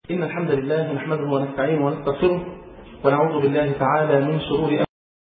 إن الحمد لله نحمده ونستعينه ونستغفره ونعوذ بالله تعالى من شرور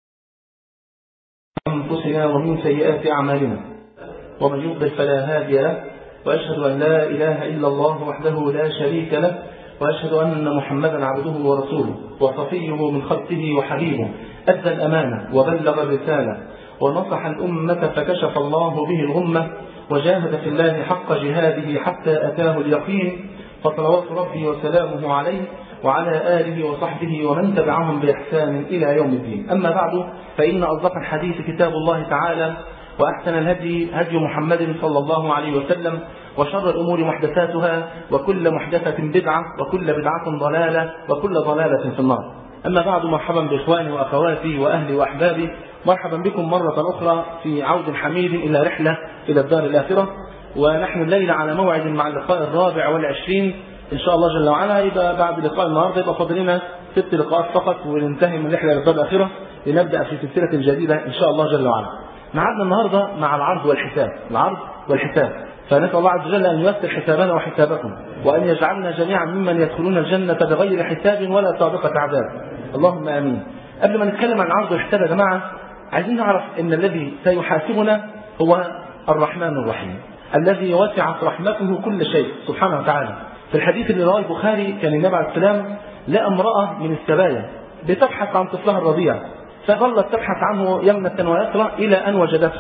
أنفسنا ومن سيئات أعمالنا ومن يضلل فلا هادي له وأشهد أن لا إله إلا الله وحده لا شريك له وأشهد أن محمدا عبده ورسوله وصفيه من خلقه وحبيبه أدى الأمانة وبلغ الرسالة ونصح الأمة فكشف الله به الغمة وجاهد في الله حق جهاده حتى أتاه اليقين فصلوات ربي وسلامه عليه وعلى آله وصحبه ومن تبعهم بإحسان إلى يوم الدين أما بعد فإن أصدق الحديث كتاب الله تعالى وأحسن الهدي هدي محمد صلى الله عليه وسلم وشر الأمور محدثاتها وكل محدثة بدعة وكل بدعة ضلالة وكل ضلالة في النار أما بعد مرحبا بإخواني وأخواتي وأهلي وأحبابي مرحبا بكم مرة أخرى في عود حميد إلى رحلة إلى الدار الآخرة ونحن الليلة على موعد مع اللقاء الرابع والعشرين إن شاء الله جل وعلا يبقى بعد لقاء النهاردة يبقى فاضلنا ست لقاءات فقط وننتهي من الرحلة إلى الدار الآخرة لنبدأ في سلسلة جديدة إن شاء الله جل وعلا معادنا النهاردة مع العرض والحساب العرض والحساب فنسأل الله عز وجل أن ييسر حسابنا وحسابكم وأن يجعلنا جميعا ممن يدخلون الجنة بغير حساب ولا سابقة عذاب اللهم آمين قبل ما نتكلم عن العرض والحساب يا جماعة عايزين نعرف أن الذي سيحاسبنا هو الرحمن الرحيم الذي وسعت رحمته كل شيء سبحانه وتعالى في الحديث اللي رواه البخاري كان النبي عليه السلام لقى امرأة من السبايا بتبحث عن طفلها الرضيع فظلت تبحث عنه يمنة ويسرى إلى أن وجدته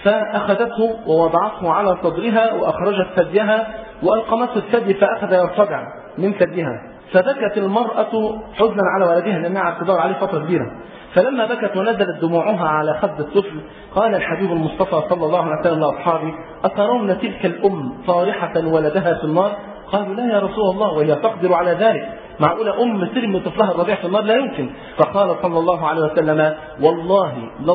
فأخذته ووضعته على صدرها وأخرجت ثديها وألقمته الثدي فأخذ يرتدع من ثديها فبكت المرأة حزنا على ولدها لأنها اعتذار عليه فترة كبيرة فلما بكت ونزلت دموعها على خد الطفل قال الحبيب المصطفى صلى الله عليه وسلم لأصحابه أترون تلك الأم طارحة ولدها في النار قالوا لا يا رسول الله وهي تقدر على ذلك معقولة أم ترمي طفلها الرضيع في النار لا يمكن فقال صلى الله عليه وسلم والله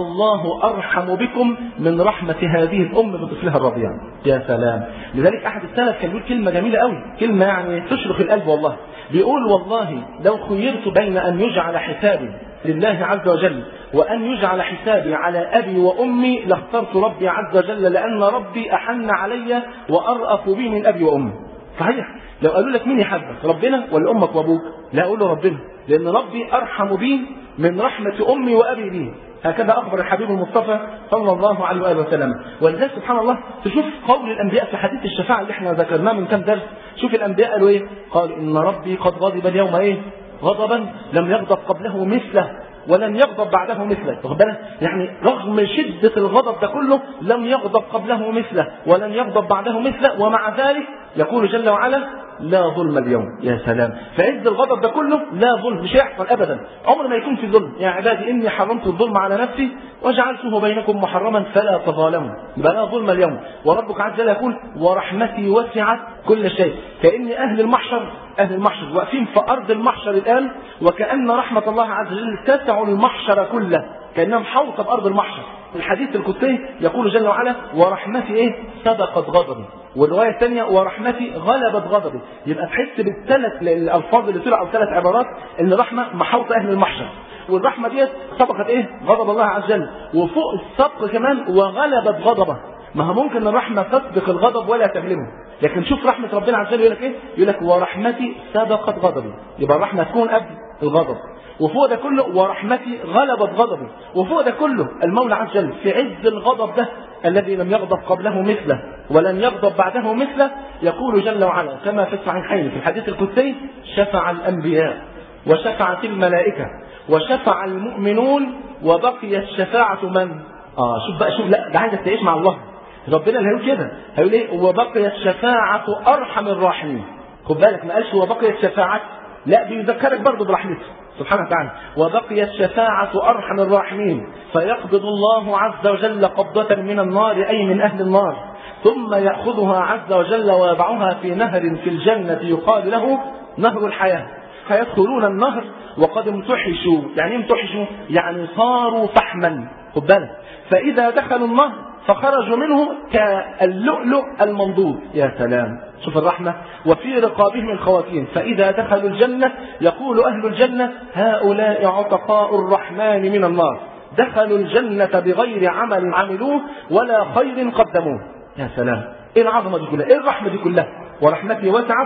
لله أرحم بكم من رحمة هذه الأم بطفلها الرضيع يا سلام لذلك أحد السلف كان يقول كلمة جميلة قوي كلمة يعني تشرق القلب والله بيقول والله لو خيرت بين أن يجعل حسابي لله عز وجل وأن يجعل حسابي على أبي وأمي لاخترت ربي عز وجل لأن ربي أحن علي وأرأف بي من أبي وأمي صحيح لو قالوا لك مين يحبك ربنا ولا أمك وأبوك لا أقول له ربنا لأن ربي أرحم بي من رحمة أمي وأبي لي هكذا أخبر الحبيب المصطفى صلى الله عليه وآله وسلم ولذلك سبحان الله تشوف قول الأنبياء في حديث الشفاعة اللي احنا ذكرناه من كم درس شوف الأنبياء قالوا إيه قالوا إن ربي قد غضب اليوم إيه غضبا لم يغضب قبله مثله ولن يغضب بعده مثله واخد بالك يعني رغم شدة الغضب ده كله لم يغضب قبله مثله ولن يغضب بعده مثله ومع ذلك يقول جل وعلا لا ظلم اليوم يا سلام فعز الغضب ده كله لا ظلم مش هيحصل ابدا عمر ما يكون في ظلم يا عبادي اني حرمت الظلم على نفسي وجعلته بينكم محرما فلا تظالموا يبقى لا ظلم اليوم وربك عز وجل يقول ورحمتي وسعت كل شيء كان اهل المحشر اهل المحشر واقفين في ارض المحشر الان وكان رحمه الله عز وجل تسع المحشر كله كانها محوطه بارض المحشر الحديث القدسي يقول جل وعلا ورحمتي ايه سبقت غضبي والروايه الثانيه ورحمتي غلبت غضبي يبقى تحس بالثلاث الالفاظ اللي طلعوا ثلاث عبارات ان الرحمه محوطه اهل المحشر والرحمه ديت سبقت ايه غضب الله عز وجل وفوق السبق كمان وغلبت غضبه ما هو ممكن الرحمه تسبق الغضب ولا تغلبه لكن شوف رحمه ربنا عز وجل يقول لك ايه يقول لك ورحمتي سبقت غضبي يبقى الرحمه تكون قبل الغضب وفوق ده كله ورحمتي غلبت غضبي وفوق ده كله المولى عز وجل في عز الغضب ده الذي لم يغضب قبله مثله ولن يغضب بعده مثله يقول جل وعلا كما في الصحيحين في الحديث القدسي شفع الانبياء وشفعت الملائكه وشفع المؤمنون وبقي الشفاعه من؟ اه شوف بقى شوف لا ده عايزك تعيش مع الله ربنا اللي هيقول كده هيقول ايه وبقي الشفاعه ارحم الراحمين خد بالك ما قالش وبقي الشفاعه لا بيذكرك برضه برحمته سبحانه وتعالى وبقي الشفاعة أرحم الراحمين فيقبض الله عز وجل قبضة من النار أي من أهل النار ثم يأخذها عز وجل ويضعها في نهر في الجنة يقال له نهر الحياة فيدخلون النهر وقد امتحشوا يعني امتحشوا يعني صاروا فحما خد بالك فإذا دخلوا النهر فخرجوا منه كاللؤلؤ المنضود يا سلام شوف الرحمة وفي رقابهم الخواتيم فإذا دخلوا الجنة يقول أهل الجنة هؤلاء عتقاء الرحمن من النار دخلوا الجنة بغير عمل عملوه ولا خير قدموه يا سلام ايه العظمة دي كلها ايه الرحمة دي كلها ورحمتي وسعت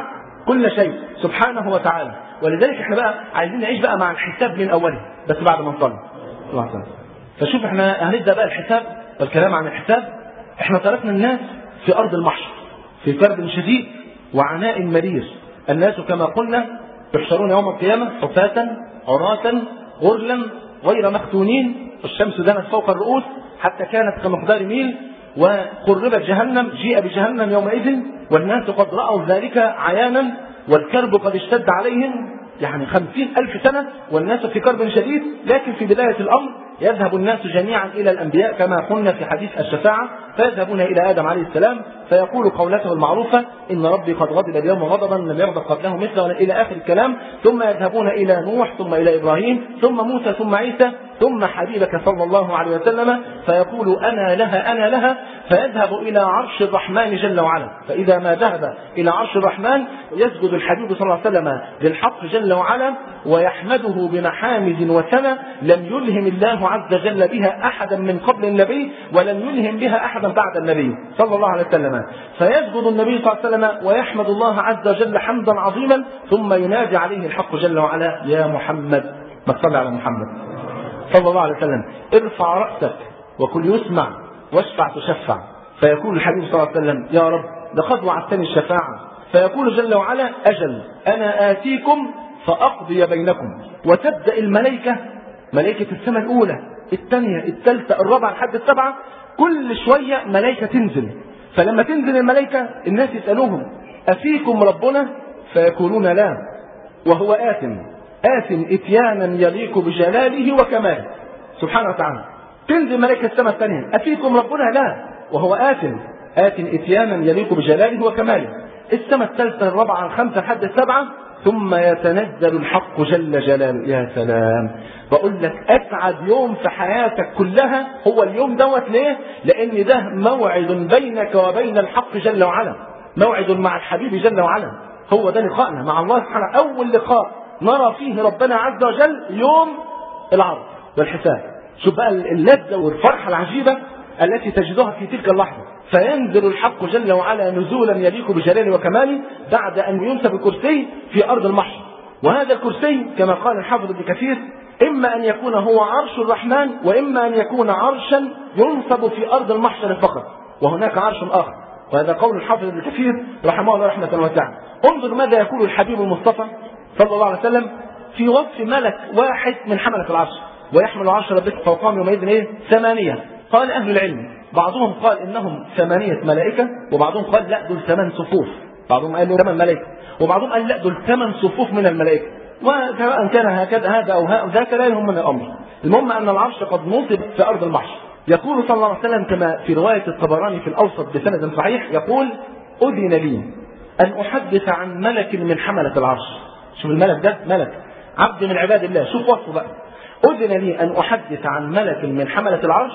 كل شيء سبحانه وتعالى ولذلك احنا بقى عايزين نعيش بقى مع الحساب من اوله بس بعد ما نصلي الله عليه وسلم. فشوف احنا هنبدا بقى الحساب والكلام عن الحساب احنا تركنا الناس في ارض المحشر في كرب شديد وعناء مرير الناس كما قلنا يحشرون يوم القيامه حفاة عراة غرلا غير مختونين والشمس دنت فوق الرؤوس حتى كانت كمقدار ميل وقربت جهنم جيء بجهنم يومئذ والناس قد رأوا ذلك عيانا والكرب قد اشتد عليهم يعني خمسين ألف سنة والناس في كرب شديد لكن في بداية الأمر يذهب الناس جميعا إلى الأنبياء كما قلنا في حديث الشفاعة فيذهبون إلى آدم عليه السلام فيقول قولته المعروفة إن ربي قد غضب اليوم غضبا لم يغضب قبله مثله إلى آخر الكلام ثم يذهبون إلى نوح ثم إلى إبراهيم ثم موسى ثم عيسى ثم حبيبك صلى الله عليه وسلم فيقول أنا لها أنا لها فيذهب إلى عرش الرحمن جل وعلا فإذا ما ذهب إلى عرش الرحمن يسجد الحبيب صلى الله عليه وسلم للحق جل وعلا ويحمده بمحامد وسنة لم يلهم الله عز وجل بها أحدا من قبل النبي ولم يلهم بها أحدا بعد النبي صلى الله عليه وسلم فيسجد النبي صلى الله عليه وسلم ويحمد الله عز وجل حمدا عظيما ثم ينادي عليه الحق جل وعلا يا محمد ما تصلي على محمد صلى الله عليه وسلم ارفع رأسك وكل يسمع واشفع تشفع فيقول الحبيب صلى الله عليه وسلم يا رب لقد وعدتني الشفاعة فيقول جل وعلا أجل أنا آتيكم فأقضي بينكم وتبدأ الملائكة ملائكة السماء الأولى الثانية الثالثة الرابعة لحد السبعة كل شوية ملائكة تنزل فلما تنزل الملائكة الناس يسألوهم أفيكم ربنا فيقولون لا وهو آت آت إتيانا يليق بجلاله وكماله سبحانه وتعالى تنزل ملائكة السماء الثانية أفيكم ربنا لا وهو آت آت إتيانا يليق بجلاله وكماله السماء الثالثة الرابعة الخامسة لحد السبعة ثم يتنزل الحق جل جلاله يا سلام بقول لك اسعد يوم في حياتك كلها هو اليوم دوت ليه لان ده موعد بينك وبين الحق جل وعلا موعد مع الحبيب جل وعلا هو ده لقائنا مع الله سبحانه اول لقاء نرى فيه ربنا عز وجل يوم العرض والحساب شوف بقى اللذة والفرحة العجيبة التي تجدها في تلك اللحظة فينزل الحق جل وعلا نزولا يليق بجلاله وكماله بعد أن ينسب الكرسي في أرض المحشر وهذا الكرسي كما قال الحافظ ابن كثير إما أن يكون هو عرش الرحمن وإما أن يكون عرشا ينصب في أرض المحشر فقط وهناك عرش آخر وهذا قول الحافظ ابن كثير رحمه الله رحمة واسعة انظر ماذا يقول الحبيب المصطفى صلى الله عليه وسلم في وصف ملك واحد من حملة العرش ويحمل عرش ربك فوقهم يومئذ ايه؟ ثمانية قال أهل العلم بعضهم قال إنهم ثمانية ملائكة وبعضهم قال لا دول ثمان صفوف بعضهم قال ثمان ملائكة وبعضهم قال لا دول ثمان صفوف من الملائكة وسواء كان هكذا هذا أو ذاك لا يهم من الأمر المهم أن العرش قد نصب في أرض المحشر يقول صلى الله عليه وسلم كما في رواية الطبراني في الأوسط بسند صحيح يقول أذن لي أن أحدث عن ملك من حملة العرش شوف الملك ده ملك عبد من عباد الله شوف وصفه بقى أذن لي أن أحدث عن ملك من حملة العرش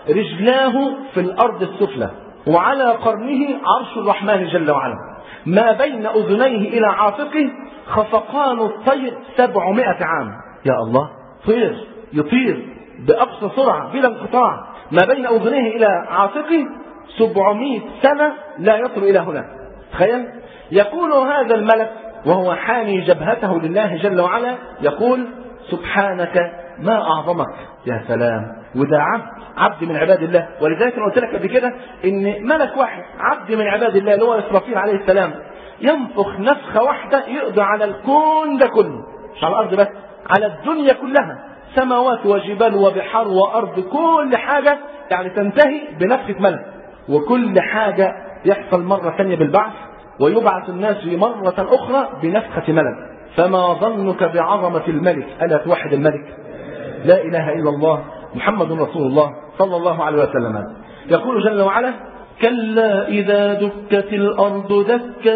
رجلاه في الأرض السفلى وعلى قرنه عرش الرحمن جل وعلا ما بين أذنيه إلى عاتقه خفقان الطير سبعمائة عام يا الله طير يطير بأقصى سرعة بلا انقطاع ما بين أذنيه إلى عاتقه سبعمائة سنة لا يصل إلى هنا تخيل يقول هذا الملك وهو حاني جبهته لله جل وعلا يقول سبحانك ما أعظمك يا سلام وده عبد عبد من عباد الله ولذلك انا قلت لك قبل كده ان ملك واحد عبد من عباد الله اللي هو اسرافيل عليه السلام ينفخ نفخه واحده يقضي على الكون ده كله مش على الارض بس على الدنيا كلها سماوات وجبال وبحار وارض كل حاجه يعني تنتهي بنفخه ملك وكل حاجه يحصل مره ثانيه بالبعث ويبعث الناس مرة أخرى بنفخة ملك فما ظنك بعظمة الملك ألا توحد الملك لا إله إلا الله محمد رسول الله صلى الله عليه وسلم يقول جل وعلا كلا إذا دكت الأرض دكا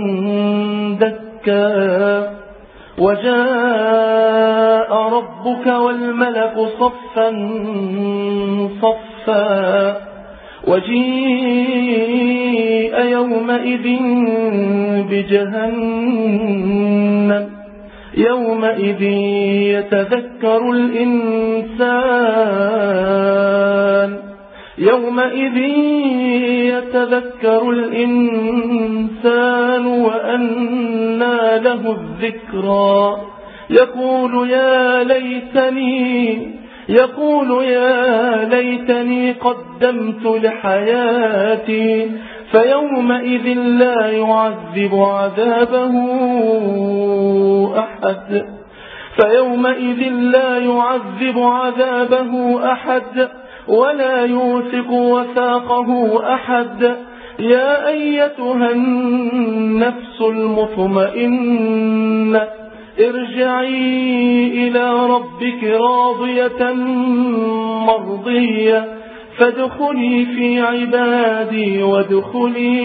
دكا وجاء ربك والملك صفا صفا وجيء يومئذ بجهنم يومئذ يتذكر الإنسان يومئذ يتذكر الإنسان وأنى له الذكرى يقول يا ليتني يقول يا ليتني قدمت لحياتي فيومئذ لا يعذب عذابه أحد فيومئذ لا يعذب عذابه أحد ولا يوثق وثاقه أحد يا أيتها النفس المطمئنة ارجعي إلى ربك راضية مرضية فادخلي في عبادي وادخلي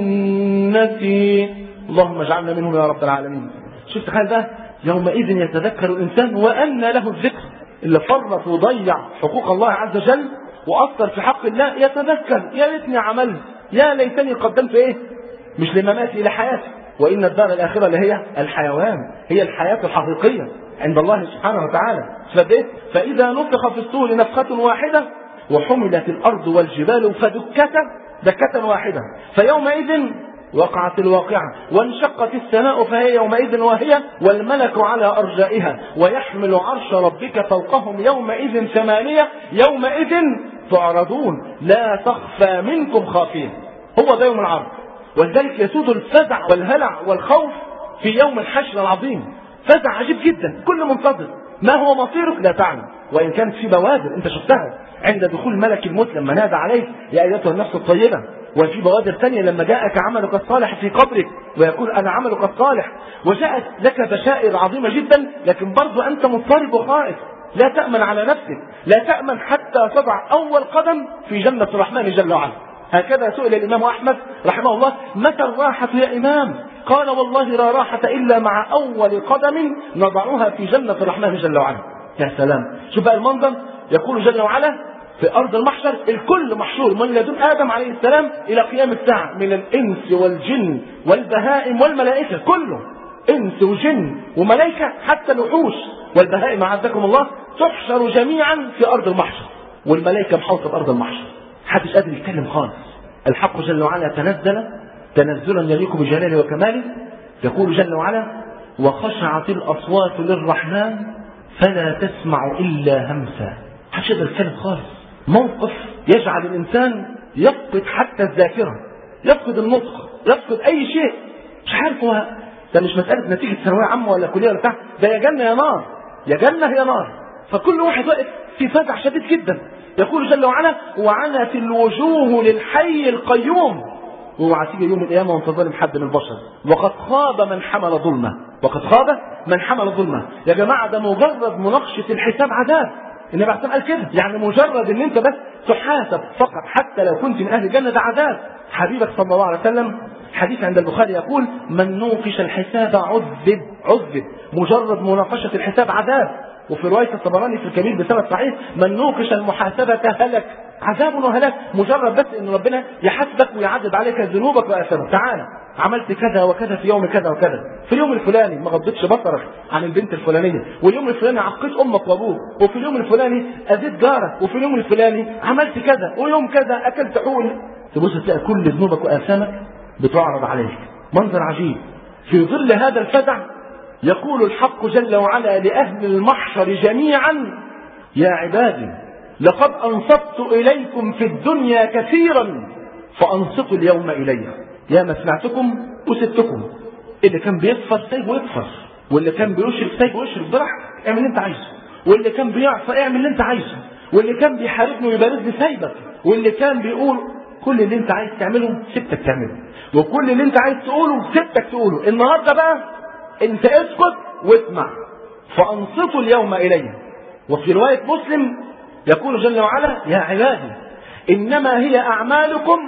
جنتي اللهم اجعلنا منهم يا رب العالمين شفت حال ده يومئذ يتذكر الإنسان وأن له الذكر اللي فرط وضيع حقوق الله عز وجل وأثر في حق الله يتذكر يا ريتني عملت يا ليتني قدمت إيه مش لمماتي إلى حياتي وإن الدار الآخرة اللي هي الحيوان هي الحياة الحقيقية عند الله سبحانه وتعالى فبيت فإذا نفخ في الصور نفخة واحدة وحملت الأرض والجبال فدكتا دكة واحدة فيومئذ وقعت الواقعة وانشقت السماء فهي يومئذ واهية والملك على أرجائها ويحمل عرش ربك فوقهم يومئذ ثمانية يومئذ تعرضون لا تخفى منكم خافية هو ده يوم العرض ولذلك يسود الفزع والهلع والخوف في يوم الحشر العظيم فزع عجيب جدا كل منتظر ما هو مصيرك لا تعلم وإن كانت في بوادر أنت شفتها عند دخول ملك الموت لما نادى عليه يا أيتها النفس الطيبة وفي بوادر ثانية لما جاءك عملك الصالح في قبرك ويقول أنا عملك الصالح وجاءت لك بشائر عظيمة جدا لكن برضو أنت مضطرب وخائف لا تأمن على نفسك لا تأمن حتى تضع أول قدم في جنة الرحمن جل وعلا هكذا سئل الإمام أحمد رحمه الله متى الراحة يا إمام قال والله لا راحة إلا مع أول قدم نضعها في جنة الرحمن جل وعلا يا سلام شوف بقى المنظر يقول جل وعلا في أرض المحشر الكل محشور من لدن آدم عليه السلام إلى قيام الساعة من الإنس والجن والبهائم والملائكة كله إنس وجن وملائكة حتى الوحوش والبهائم أعزكم الله تحشر جميعا في أرض المحشر والملائكة محوطة بأرض المحشر محدش قادر يتكلم خالص الحق جل وعلا تنزل تنزلا يليق بجلاله وكماله يقول جل وعلا وخشعت الأصوات للرحمن فلا تسمع إلا همسا محدش يقدر يتكلم خالص موقف يجعل الإنسان يفقد حتى الذاكرة يفقد النطق يفقد أي شيء مش عارف هو ده مش مسألة نتيجة ثانوية عامة ولا كلية ولا بتاع ده يا جنة يا نار يا جنة يا نار فكل واحد واقف في فزع شديد جدا يقول جل وعلا وعنت الوجوه للحي القيوم واوعى تيجي يوم القيامه وانت ظالم حد من البشر وقد خاب من حمل ظلمه وقد خاب من حمل ظلمه يا جماعه ده مجرد مناقشه الحساب عذاب النبي عليه قال كده يعني مجرد ان انت بس تحاسب فقط حتى لو كنت من اهل الجنه ده عذاب حبيبك صلى الله عليه وسلم حديث عند البخاري يقول من نوقش الحساب عذب عذب مجرد مناقشه الحساب عذاب وفي رواية الطبراني في الكبير بسبب صحيح من نوقش المحاسبة هلك عذاب وهلاك مجرد بس ان ربنا يحاسبك ويعدد عليك ذنوبك واثامك تعالى عملت كذا وكذا في يوم كذا وكذا في اليوم الفلاني ما غضتش بصرك عن البنت الفلانيه واليوم الفلاني عقيت امك وابوك وفي اليوم الفلاني اذيت جارك وفي اليوم الفلاني عملت كذا ويوم كذا اكلت حول تبص تلاقي كل ذنوبك واثامك بتعرض عليك منظر عجيب في ظل هذا الفزع يقول الحق جل وعلا لأهل المحشر جميعا يا عبادي لقد أنصت إليكم في الدنيا كثيرا فأنصتوا اليوم إلي يا ما سمعتكم وسبتكم اللي كان بيكفر سايبه يكفر واللي كان بيشرك سايبه يشرك براحتك اعمل اللي انت عايزه واللي كان بيعصى اعمل اللي انت عايزه واللي كان بيحاربني ويبارزني سايبك واللي كان بيقول كل اللي انت عايز تعمله سبتك تعمله وكل اللي انت عايز تقوله سبتك تقوله النهارده بقى انت اسكت واسمع فانصتوا اليوم الي وفي روايه مسلم يقول جل وعلا يا عبادي انما هي اعمالكم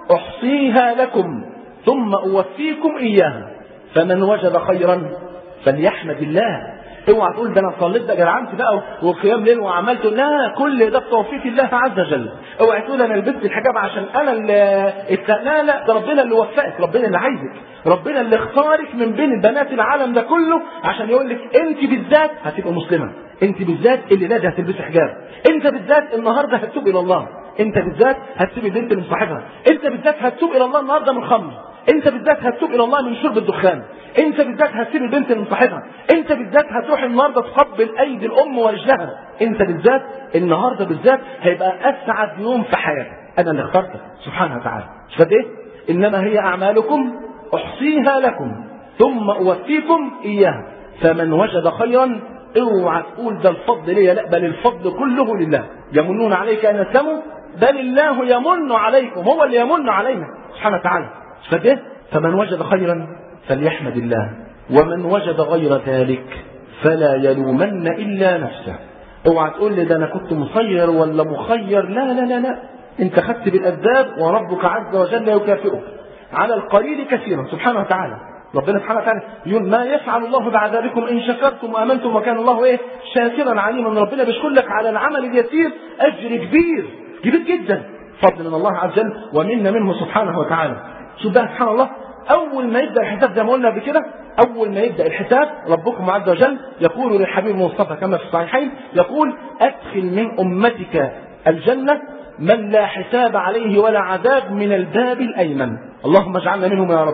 احصيها لكم ثم اوفيكم اياها فمن وجد خيرا فليحمد الله اوعى تقول ده انا صليت ده جرعنت بقى وقيام ليل وعملت لا كل ده بتوفيق الله عز وجل اوعى تقول انا لبست الحجاب عشان انا اللي لا لا ده ربنا اللي وفقك ربنا اللي عايزك ربنا اللي اختارك من بين بنات العالم ده كله عشان يقول لك انت بالذات هتبقى مسلمه انت بالذات اللي لازم هتلبسي حجاب انت بالذات النهارده هتتوب الى الله انت بالذات هتسيب البنت من صاحبها انت بالذات هتتوب الى الله النهارده من الخمر انت بالذات هتتوب الى الله من شرب الدخان انت بالذات هتسيب البنت من صاحبها انت بالذات هتروح النهارده تقبل ايدي الام ورجلها انت بالذات النهارده بالذات هيبقى اسعد يوم في حياتك انا اللي اخترتك سبحانه وتعالى مش فاهم ايه انما هي اعمالكم احصيها لكم ثم اوفيكم اياها فمن وجد خيرا اوعى تقول ده الفضل ليا لا بل الفضل كله لله يمنون عليك ان اسلموا بل الله يمن عليكم هو اللي يمن علينا سبحانه وتعالى مش فاهم ايه فمن وجد خيرا فليحمد الله ومن وجد غير ذلك فلا يلومن الا نفسه اوعى تقول لي ده انا كنت مسير ولا مخير لا لا لا لا انت خدت بالاسباب وربك عز وجل يكافئك على القليل كثيرا سبحانه وتعالى ربنا سبحانه وتعالى يقول ما يفعل الله بعذابكم ان شكرتم وامنتم وكان الله ايه شاكرا عليما ربنا بيشكر لك على العمل اليسير اجر كبير كبير جدا فضل من الله عز وجل ومنا منه سبحانه وتعالى شوف بقى سبحان الله اول ما يبدا الحساب زي ما قلنا قبل كده اول ما يبدا الحساب ربكم عز وجل يقول للحبيب المصطفى كما في الصحيحين يقول ادخل من امتك الجنه من لا حساب عليه ولا عذاب من الباب الايمن اللهم اجعلنا منهم يا رب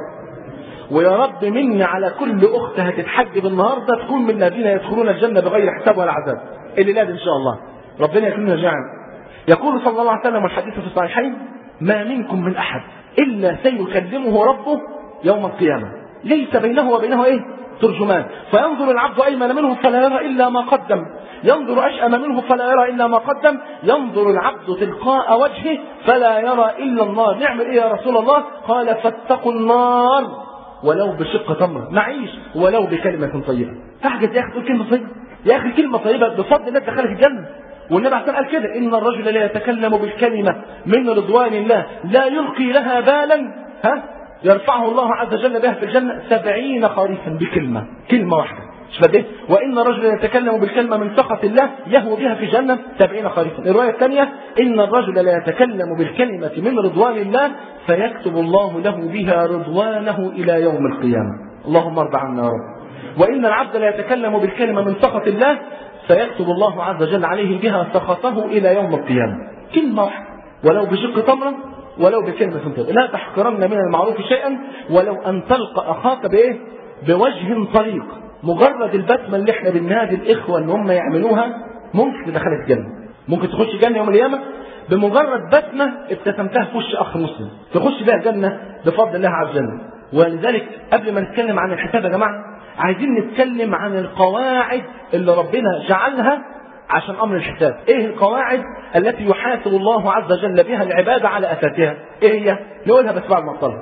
ويا رب مني على كل اخت هتتحجب النهارده تكون من الذين يدخلون الجنه بغير حساب ولا عذاب الليله ان شاء الله ربنا يكرمنا جميعا يقول صلى الله عليه وسلم والحديث في الصحيحين ما منكم من احد الا سيكلمه ربه يوم القيامه ليس بينه وبينه ايه ترجمان فينظر العبد ايمن منه فلا يرى الا ما قدم ينظر اشأم منه فلا يرى الا ما قدم ينظر العبد تلقاء وجهه فلا يرى الا النار نعمل ايه يا رسول الله قال فاتقوا النار ولو بشق تمره معيش ولو بكلمه طيبه تعجز يا اخي تقول كلمه طيبه يا اخي كلمه طيبه بفضل الله دخلك الجنه والنبي عليه قال كده ان الرجل لا يتكلم بالكلمه من رضوان الله لا يلقي لها بالا ها يرفعه الله عز وجل بها في الجنه سبعين خريفا بكلمه كلمه واحده مش فاهم وان الرجل يتكلم بالكلمه من سخط الله يهوى بها في جنه سبعين خريفا الروايه الثانيه ان الرجل لا يتكلم بالكلمه من رضوان الله فيكتب الله له بها رضوانه الى يوم القيامه اللهم ارضى عنا يا رب وان العبد لا يتكلم بالكلمه من سخط الله فيكتب الله عز وجل عليه بها سخطه الى يوم القيامه كلمه واحده ولو بشق تمره ولو بكلمة طيبة لا تحقرن من المعروف شيئا ولو أن تلقى أخاك بإيه بوجه طليق مجرد البسمة اللي احنا بننادي الإخوة إن هم يعملوها ممكن تدخلك الجنة ممكن تخش جنة يوم القيامة بمجرد بسمة ابتسمتها في وش أخ مسلم تخش بها الجنة بفضل الله عز وجل ولذلك قبل ما نتكلم عن الحساب يا جماعة عايزين نتكلم عن القواعد اللي ربنا جعلها عشان امر الحساب ايه القواعد التي يحاسب الله عز وجل بها العباده على اساسها ايه هي نقولها بس بعد ما نطلع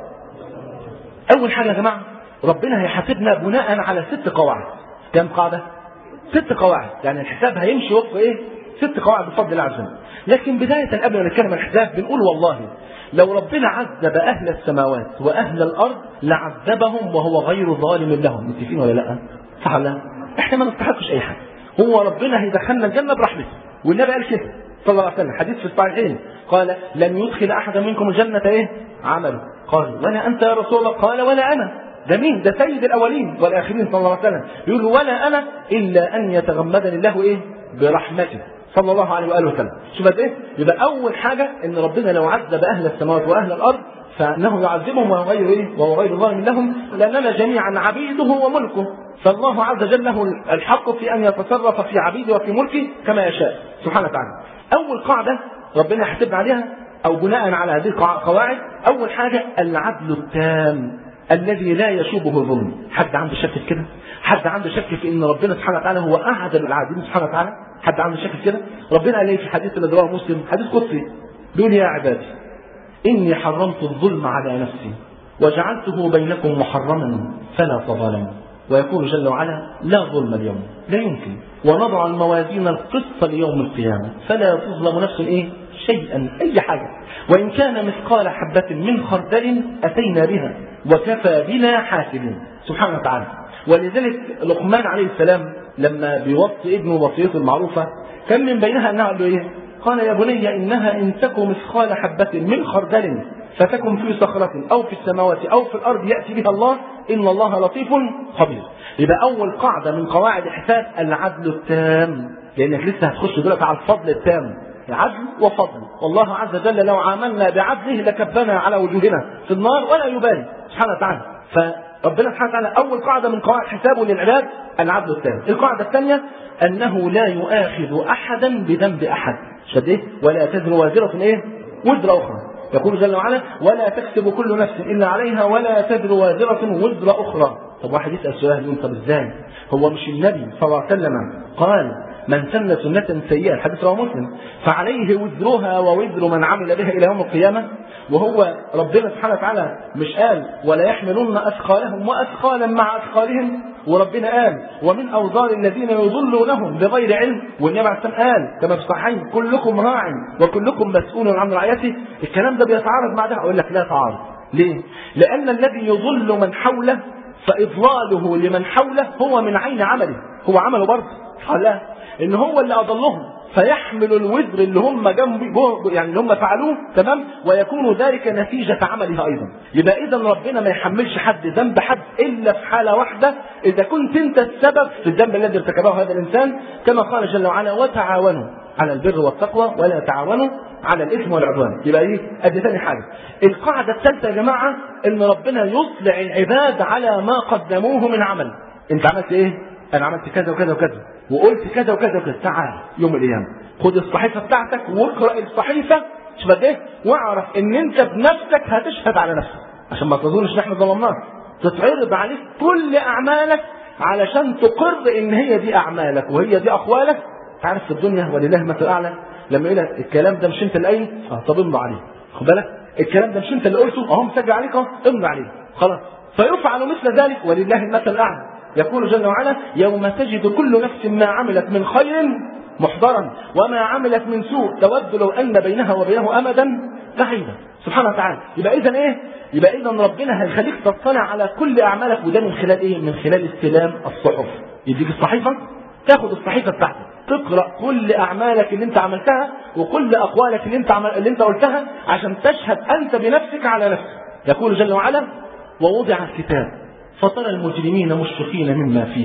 اول حاجه يا جماعه ربنا هيحاسبنا بناء على ست قواعد كم قاعده ست قواعد يعني الحساب هيمشي وفق ايه ست قواعد بفضل الله عز وجل لكن بدايه قبل ما نتكلم عن الحساب بنقول والله لو ربنا عذب اهل السماوات واهل الارض لعذبهم وهو غير ظالم لهم متفقين ولا لا صح ولا لا احنا ما نستحقش اي حاجه هو ربنا هيدخلنا الجنة برحمته والنبي قال كده صلى الله عليه وسلم حديث في الصحيحين قال لن يدخل أحد منكم الجنة إيه عمله قال ولا أنت يا رسول الله قال ولا أنا ده مين ده سيد الأولين والآخرين صلى الله عليه وسلم يقول ولا أنا إلا أن يتغمدني الله إيه برحمته صلى الله عليه وآله وسلم شوف قد إيه يبقى أول حاجة إن ربنا لو عذب أهل السماوات وأهل الأرض فانه يعذبهم وهو غير ايه؟ وهو غير ظالم لهم لاننا جميعا عبيده وملكه فالله عز وجل له الحق في ان يتصرف في عبيده وفي ملكه كما يشاء سبحانه وتعالى. اول قاعده ربنا يحسبنا عليها او بناء على هذه القواعد اول حاجه العدل التام الذي لا يشوبه ظلم حد عنده شك في كده حد عنده شك في ان ربنا سبحانه وتعالى هو اعدل العادلين سبحانه وتعالى حد عنده شك في كده ربنا قال في الحديث اللي رواه مسلم حديث قدسي بيقول يا عبادي إني حرمت الظلم على نفسي وجعلته بينكم محرما فلا تظالموا ويقول جل وعلا لا ظلم اليوم لا يمكن ونضع الموازين القسط ليوم القيامة فلا تظلم نفس إيه شيئا أي حاجة وإن كان مثقال حبة من خردل أتينا بها وكفى بنا حاسبين سبحانه وتعالى ولذلك لقمان عليه السلام لما بيوصي ابنه وصيته المعروفة كان من بينها أنه قال له إيه قال يا بني إنها إن تك مثقال حبة من خردل فتكن في صخرة أو في السماوات أو في الأرض يأتي بها الله إن الله لطيف خبير يبقى أول قاعدة من قواعد الحساب العدل التام لأنك لسه هتخش دلوقتي على الفضل التام عدل وفضل والله عز وجل لو عاملنا بعدله لكبنا على وجوهنا في النار ولا يبالي سبحانه وتعالى فربنا سبحانه وتعالى اول قاعده من قواعد حسابه للعباد العدل الثاني القاعده الثانيه انه لا يؤاخذ احدا بذنب احد شد ايه ولا تزر وازره ايه وزر اخرى يقول جل وعلا ولا تكسب كل نفس الا عليها ولا تزر وازره وزر اخرى طب واحد يسال سؤال يقول طب ازاي هو مش النبي صلى الله عليه وسلم قال من سن سنة سيئة الحديث رواه مسلم فعليه وزرها ووزر من عمل بها إلى يوم القيامة وهو ربنا سبحانه وتعالى مش قال ولا يحملن أثقالهم وأثقالا مع أثقالهم وربنا قال ومن أوزار الذين يضلونهم بغير علم والنبي عليه السلام قال كما في الصحيحين كلكم راع وكلكم مسؤول عن رعيته الكلام ده بيتعارض مع ده أقول لك لا تعارض ليه؟ لأن الذي يضل من حوله فإضلاله لمن حوله هو من عين عمله هو عمله برضه لا ان هو اللي اضلهم فيحمل الوزر اللي هم جنب يعني اللي هم فعلوه تمام ويكون ذلك نتيجة عملها أيضا يبقى إذا ربنا ما يحملش حد ذنب حد إلا في حالة واحدة إذا كنت أنت السبب في الذنب الذي ارتكبه هذا الإنسان كما قال جل وعلا وتعاونوا على البر والتقوى ولا تعاونوا على الإثم والعدوان يبقى إيه أدي ثاني حاجة القاعدة الثالثة يا جماعة إن ربنا يصلع العباد على ما قدموه من عمل أنت عملت إيه؟ أنا عملت كذا وكذا وكذا وقلت كذا وكذا وكذا تعال يوم القيامة خد الصحيفة بتاعتك واقرأ الصحيفة شبه ايه واعرف ان انت بنفسك هتشهد على نفسك عشان ما تظنش ان احنا ظلمناك تتعرض عليك كل اعمالك علشان تقر ان هي دي اعمالك وهي دي اقوالك عارف في الدنيا ولله المثل الاعلى لما يقول لك الكلام ده مش انت اللي قايله اه طب امضي عليه خد بالك الكلام ده مش انت اللي قلته اهو مسجل عليك اهو امضي عليه خلاص فيفعل مثل ذلك ولله المثل الاعلى يقول جل وعلا يوم تجد كل نفس ما عملت من خير محضرا وما عملت من سوء تود لو ان بينها وبينه امدا بعيدا سبحانه وتعالى يبقى اذا ايه يبقى اذا ربنا هيخليك تطلع على كل اعمالك وده من خلال ايه من خلال استلام الصحف يديك الصحيفه تاخد الصحيفه بتاعتك تقرا كل اعمالك اللي انت عملتها وكل اقوالك اللي انت عمل... اللي انت قلتها عشان تشهد انت بنفسك على نفسك يقول جل وعلا ووضع الكتاب فترى المجرمين مشفقين مما فيه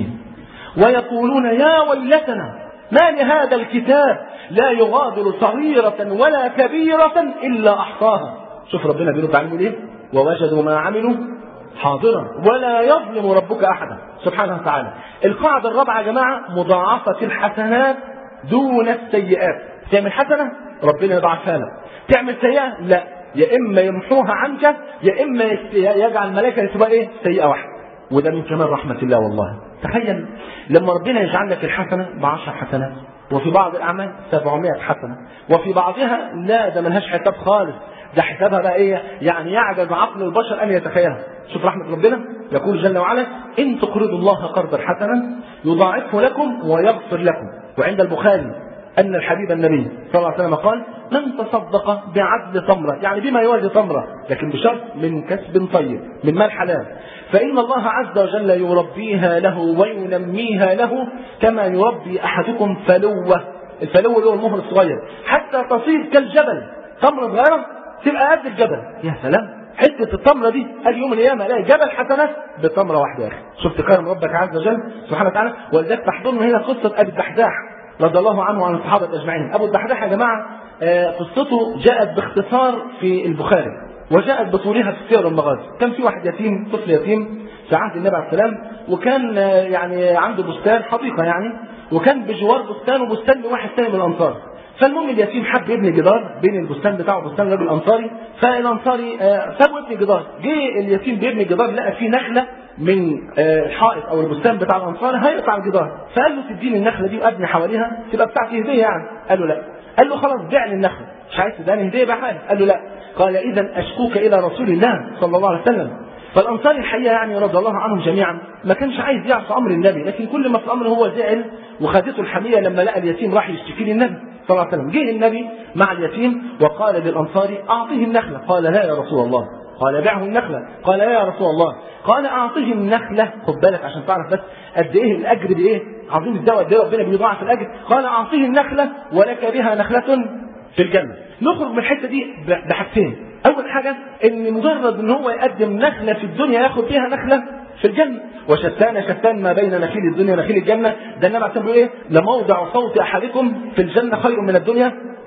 ويقولون يا ويلتنا ما لهذا الكتاب لا يغادر صغيرة ولا كبيرة إلا أحصاها شوف ربنا بيرد عليهم ايه ووجدوا ما عملوا حاضرا ولا يظلم ربك أحدا سبحانه وتعالى القاعدة الرابعة يا جماعة مضاعفة الحسنات دون السيئات تعمل حسنة ربنا يضاعفها لك تعمل سيئة لا يا إما يمحوها عنك يا إما يجعل الملائكة يكتبها إيه سيئة واحدة وده من كمال رحمة الله والله تخيل لما ربنا يجعل لك الحسنة بعشر حسنات وفي بعض الأعمال 700 حسنة وفي بعضها لا ده ملهاش حساب خالص ده حسابها بقى ايه يعني يعجز عقل البشر ان يتخيلها شوف رحمة ربنا يقول جل وعلا ان تقرضوا الله قرضا حسنا يضاعفه لكم ويغفر لكم وعند البخاري ان الحبيب النبي صلى الله عليه وسلم قال من تصدق بعدل تمره يعني بما يوازي تمره لكن بشرط من كسب طيب من مال حلال فإن الله عز وجل يربيها له وينميها له كما يربي أحدكم فلوة الفلو اللي هو المهر الصغير حتى تصير كالجبل تمرة صغيرة تبقى قد الجبل يا سلام حتة التمرة دي أجي يوم القيامة ألاقي جبل حسنات بتمرة واحدة يا أخي شفت كرم ربك عز وجل سبحانه وتعالى ولذلك تحضرنا هنا قصة أبي الدحداح رضي الله عنه وعن الصحابة أجمعين أبو الدحداح يا جماعة قصته جاءت باختصار في البخاري وجاءت بطولها في السير والمغازي كان في واحد يتيم طفل يتيم في عهد النبي عليه السلام وكان يعني عنده بستان حديقه يعني وكان بجوار بستان وبستان لواحد ثاني من الانصار فالمهم اليتيم حب يبني جدار بين البستان بتاعه وبستان الراجل الانصاري فالانصاري ساب يبني جدار جه اليتيم بيبني جدار لقى فيه نخله من الحائط او البستان بتاع الانصار هيقطع الجدار فقال له تديني النخله دي وابني حواليها تبقى بتاعتي هديه يعني قال له لا قال له خلاص بيعني النخله مش عايز تداني هديه بقى حاجه قال له لا قال اذا اشكوك الى رسول الله صلى الله عليه وسلم فالانصار الحقيقه يعني رضي الله عنهم جميعا ما كانش عايز يعصي امر النبي لكن كل ما في الامر هو زعل وخدته الحميه لما لقى اليتيم راح يشتكي للنبي صلى الله عليه وسلم جه النبي مع اليتيم وقال للانصاري اعطيه النخله قال لا يا رسول الله قال بيعه النخلة قال لا يا رسول الله قال أعطيه النخلة خد بالك عشان تعرف بس قد إيه الأجر بإيه عظيم الدواء قد إيه ربنا بيضاعف الأجر قال أعطيه النخلة ولك بها نخلة في الجنة نخرج من الحتة دي بحاجتين أول حاجة إن مجرد إن هو يقدم نخلة في الدنيا ياخد فيها نخلة في الجنة وشتان شتان ما بين نخيل الدنيا ونخيل الجنة ده النبي عليه إيه لموضع صوت أحدكم في الجنة خير من الدنيا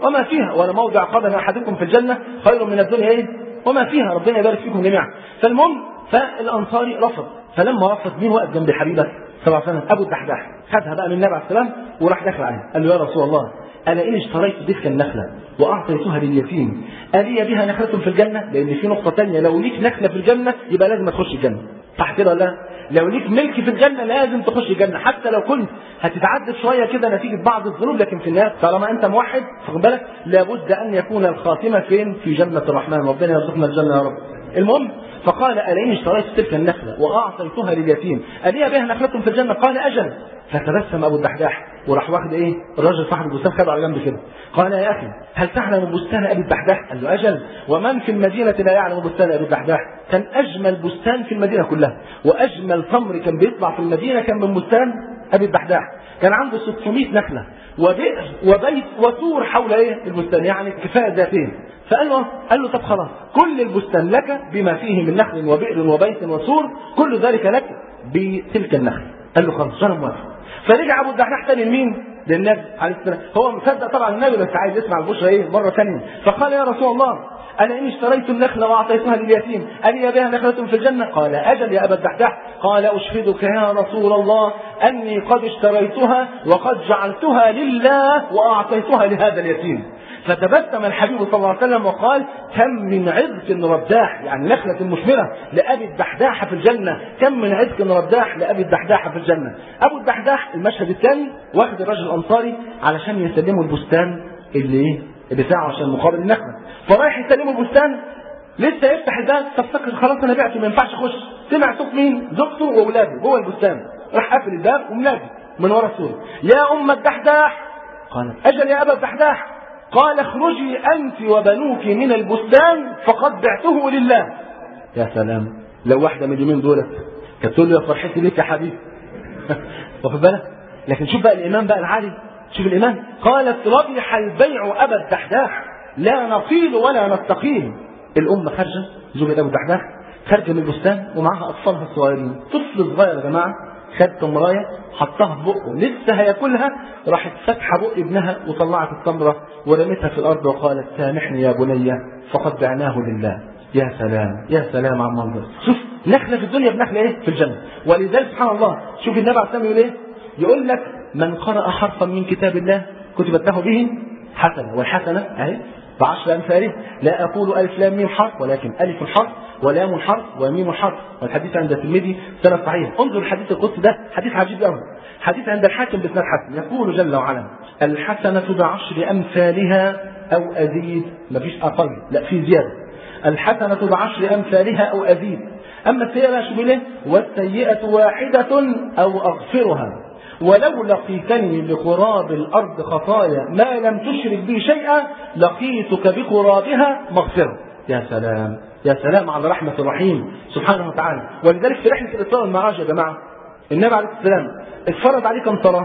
وما فيها ولا موضع قدم احدكم في الجنه خير من الدنيا ايه وما فيها ربنا يبارك فيكم جميعا فالمهم فالانصاري رفض فلما رفض مين وقف جنب حبيبه صلى الله عليه وسلم ابو الدحداح خدها بقى من النبي عليه السلام وراح داخل عليه قال له يا رسول الله انا ان اشتريت تلك النخله واعطيتها لليتيم الي بها نخله في الجنه لان في نقطه ثانيه لو ليك نخله في الجنه يبقى لازم تخش الجنه صح كده ولا لا؟ لو ليك ملك في الجنه لازم تخش الجنه حتى لو كنت هتتعذب شويه كده نتيجه بعض الذنوب لكن في النهايه طالما انت موحد خد بالك لابد ان يكون الخاتمه فين؟ في جنه الرحمن ربنا يرزقنا الجنه يا رب. المهم فقال ألئن اشتريت تلك النخلة وأعطيتها لليتيم ألي بها نخلة في الجنة قال أجل فتبسم أبو الدحداح وراح واخد إيه الراجل صاحب البستان خده على جنب كده قال يا أخي هل تعلم بستان أبي الدحداح قال له أجل ومن في المدينة لا يعلم بستان أبي الدحداح كان أجمل بستان في المدينة كلها وأجمل تمر كان بيطلع في المدينة كان من بستان أبي الدحداح كان عنده 600 نخلة وبئر وبيت وسور حول ايه البستان يعني كفايه ذاتين فقال له قال له طب خلاص كل البستان لك بما فيه من نخل وبئر وبيت وسور كل ذلك لك بتلك النخل قال له خلاص انا موافق فرجع ابو الدحداح تاني لمين؟ للنبي عليه السلام هو مصدق طبعا النبي بس عايز يسمع البشرى ايه مره ثانيه فقال يا رسول الله انا ان اشتريت النخله واعطيتها لليتيم الي بها نخله في الجنه قال اجل يا ابا الدحداح قال اشهدك يا رسول الله اني قد اشتريتها وقد جعلتها لله واعطيتها لهذا اليتيم فتبسم الحبيب صلى الله عليه وسلم وقال كم من عذق رداح يعني نخلة مثمرة لأبي الدحداح في الجنة كم من عذق رداح لأبي الدحداح في الجنة أبو الدحداح المشهد الثاني واخد الرجل الأنصاري علشان يسلموا البستان اللي ايه بتاعه عشان مقابل النخلة فرايح يسلموا البستان لسه يفتح الباب تفتكر خلاص انا بعته ما ينفعش اخش سمع صوت مين زوجته واولاده جوه البستان راح قافل الباب ومنادي من ورا السور يا ام الدحداح قالت اجل يا ابا الدحداح قال اخرجي انت وبنوك من البستان فقد بعته لله يا سلام لو واحده من اليومين دولت كانت تقول له يا فرحتي ليك يا حبيبي واخد بالك لكن شوف بقى الايمان بقى العالي شوف الايمان قالت ربح البيع ابا الدحداح لا نقيل ولا نستقيل الام خارجه زوجة ابو الدحداح خارجه من البستان ومعاها اطفالها الصغيرين طفل صغير يا جماعه خد تمرايه حطها في بقه لسه هياكلها راحت فاتحه بق ابنها وطلعت التمره ورمتها في الارض وقالت سامحني يا بني فقد بعناه لله يا سلام يا سلام على المنظر شوف نخله في الدنيا بنخله ايه في الجنه ولذلك سبحان الله شوف النبي عليه الصلاه يقول ايه يقول لك من قرأ حرفا من كتاب الله كتبت له به حسنه والحسنه اهي بعشر أمثاله لا أقول ألف لام ميم حرف ولكن ألف حرف ولام حرف وميم حرف والحديث عند الترمذي سند صحيح انظر الحديث القدسي ده حديث عجيب قوي حديث عند الحاكم بإسناد حسن يقول جل وعلا الحسنة بعشر أمثالها أو أزيد مفيش أقل لا في زيادة الحسنة بعشر أمثالها أو أزيد أما السيئة شو بيه والسيئة واحدة أو أغفرها ولو لقيتني بقراب الأرض خطايا ما لم تشرك بي شيئا لقيتك بقرابها مغفرة يا سلام يا سلام على رحمة الرحيم سبحانه وتعالى ولذلك في رحلة الإسراء والمعراج يا جماعة النبي عليه السلام اتفرض عليه كم صلاة؟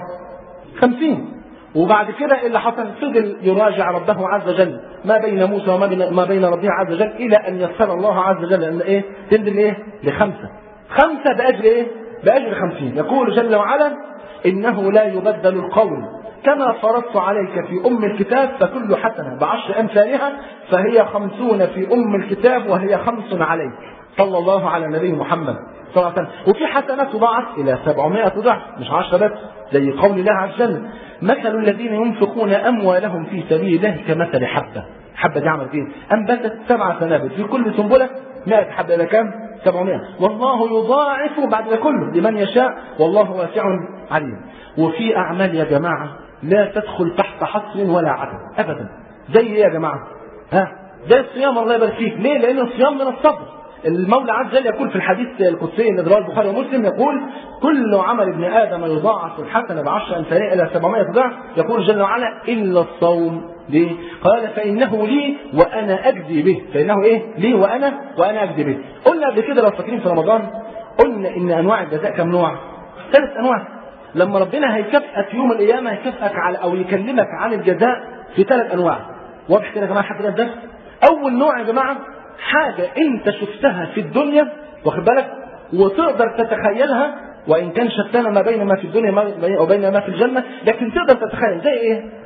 خمسين وبعد كده إيه اللي حصل فضل يراجع ربه عز وجل ما بين موسى وما بين, ما بين ربه عز وجل إلى أن يسر الله عز وجل أن إيه تنزل إيه لخمسة خمسة بأجر إيه بأجر خمسين يقول جل وعلا إنه لا يبدل القول كما فرضت عليك في أم الكتاب فكل حسنة بعشر أمثالها فهي خمسون في أم الكتاب وهي خمس عليك صلى الله على نبي محمد صلى الله عليه وسلم وفي حسنات تضاعف إلى 700 ضعف مش 10 بس زي قول الله عز وجل مثل الذين ينفقون أموالهم في سبيل الله كمثل حبة حبة دي عملت ايه؟ أنبتت سبع سنابل في كل سنبلة 100 حبة إلى كام؟ 700 والله يضاعف بعد ده كله لمن يشاء والله واسع عليم وفي أعمال يا جماعة لا تدخل تحت حصر ولا عدد أبدا زي إيه يا جماعة؟ ها؟ زي الصيام الله يبارك فيك ليه؟ لأن الصيام من الصبر المولى عز وجل يقول في الحديث القدسي الذي رواه البخاري ومسلم يقول كل عمل ابن ادم يضاعف الحسنه بعشر امثالها الى 700 ضعف يقول جل وعلا الا الصوم ليه؟ قال فانه لي وانا اجزي به فانه ايه؟ لي وانا وانا اجزي به قلنا قبل كده لو فاكرين في رمضان قلنا ان انواع الجزاء كم نوع؟ ثلاث انواع لما ربنا هيكافئك يوم القيامه هيكافئك على او يكلمك عن الجزاء في ثلاث انواع واضح كده يا جماعه حتى الدرس اول نوع يا جماعه حاجة انت شفتها في الدنيا واخد بالك وتقدر تتخيلها وان كان شتان ما بين ما في الدنيا وبين ما في الجنة لكن تقدر تتخيل زي ايه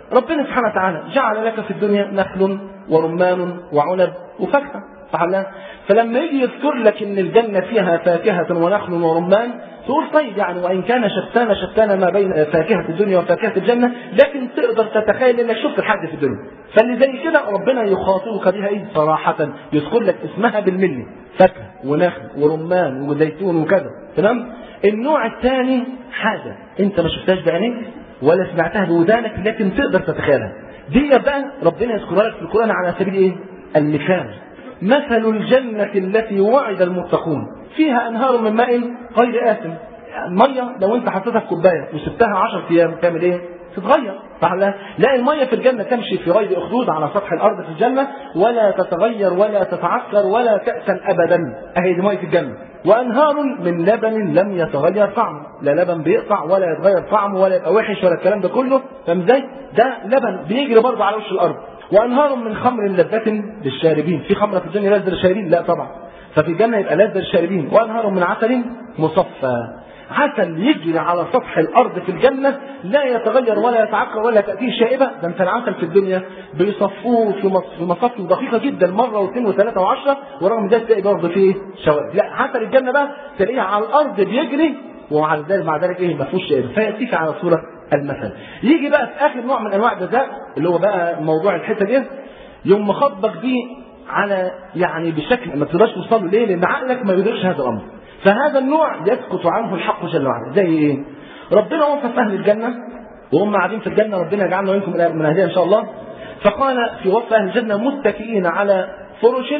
ربنا سبحانه وتعالى جعل لك في الدنيا نخل ورمان وعنب وفاكهة صح ولا لا؟ فلما يجي يذكر لك ان الجنة فيها فاكهة ونخل ورمان تقول طيب يعني وان كان شتان شتان ما بين فاكهة الدنيا وفاكهة الجنة لكن تقدر تتخيل انك شفت الحد في الدنيا فاللي زي كده ربنا يخاطبك بها ايه صراحة يذكر لك اسمها بالملي فاكهة ونخل ورمان وزيتون وكذا تمام النوع الثاني حاجة انت ما شفتهاش بعينيك ولا سمعتها بودانك لكن تقدر تتخيلها دي بقى ربنا يذكرها لك في القرآن على سبيل ايه المثال مثل الجنة التي وعد المتقون فيها أنهار من ماء غير آسن المية لو أنت حطيتها في كوباية وسبتها 10 أيام تعمل إيه؟ تتغير صح لا لا المية في الجنة تمشي في غير أخدود على سطح الأرض في الجنة ولا تتغير ولا تتعكر ولا تأسن أبدا أهي دي مية الجنة وأنهار من لبن لم يتغير طعمه لا لبن بيقطع ولا يتغير طعمه ولا يبقى وحش ولا الكلام ده كله فاهم ازاي؟ ده لبن بيجري برضه على وش الأرض وانهار من خمر لذة للشاربين في خمرة في الدنيا لذة للشاربين لا طبعا ففي الجنة يبقى لذة للشاربين وانهار من عسل مصفى عسل يجري على سطح الارض في الجنة لا يتغير ولا يتعكر ولا تأتيه شائبة ده انت العسل في الدنيا بيصفوه في في مصافي دقيقة جدا مرة واثنين وثلاثة وعشرة ورغم ده تلاقي برضه فيه شوائب لا عسل الجنة بقى تلاقيه على الارض بيجري وعلى ذلك مع ذلك ايه ما فيهوش شائبة فيأتيك على صورة المثل يجي بقى في اخر نوع من انواع الجزاء اللي هو بقى موضوع الحته دي يوم مخاطبك بيه على يعني بشكل ما تقدرش توصل له ليه؟ لان عقلك ما يدركش هذا الامر. فهذا النوع يسقط عنه الحق جل وعلا، زي ايه؟ ربنا وصف اهل الجنه وهم قاعدين في الجنه ربنا يجعلنا وينكم من اهلها ان شاء الله. فقال في وصف اهل الجنه متكئين على فرش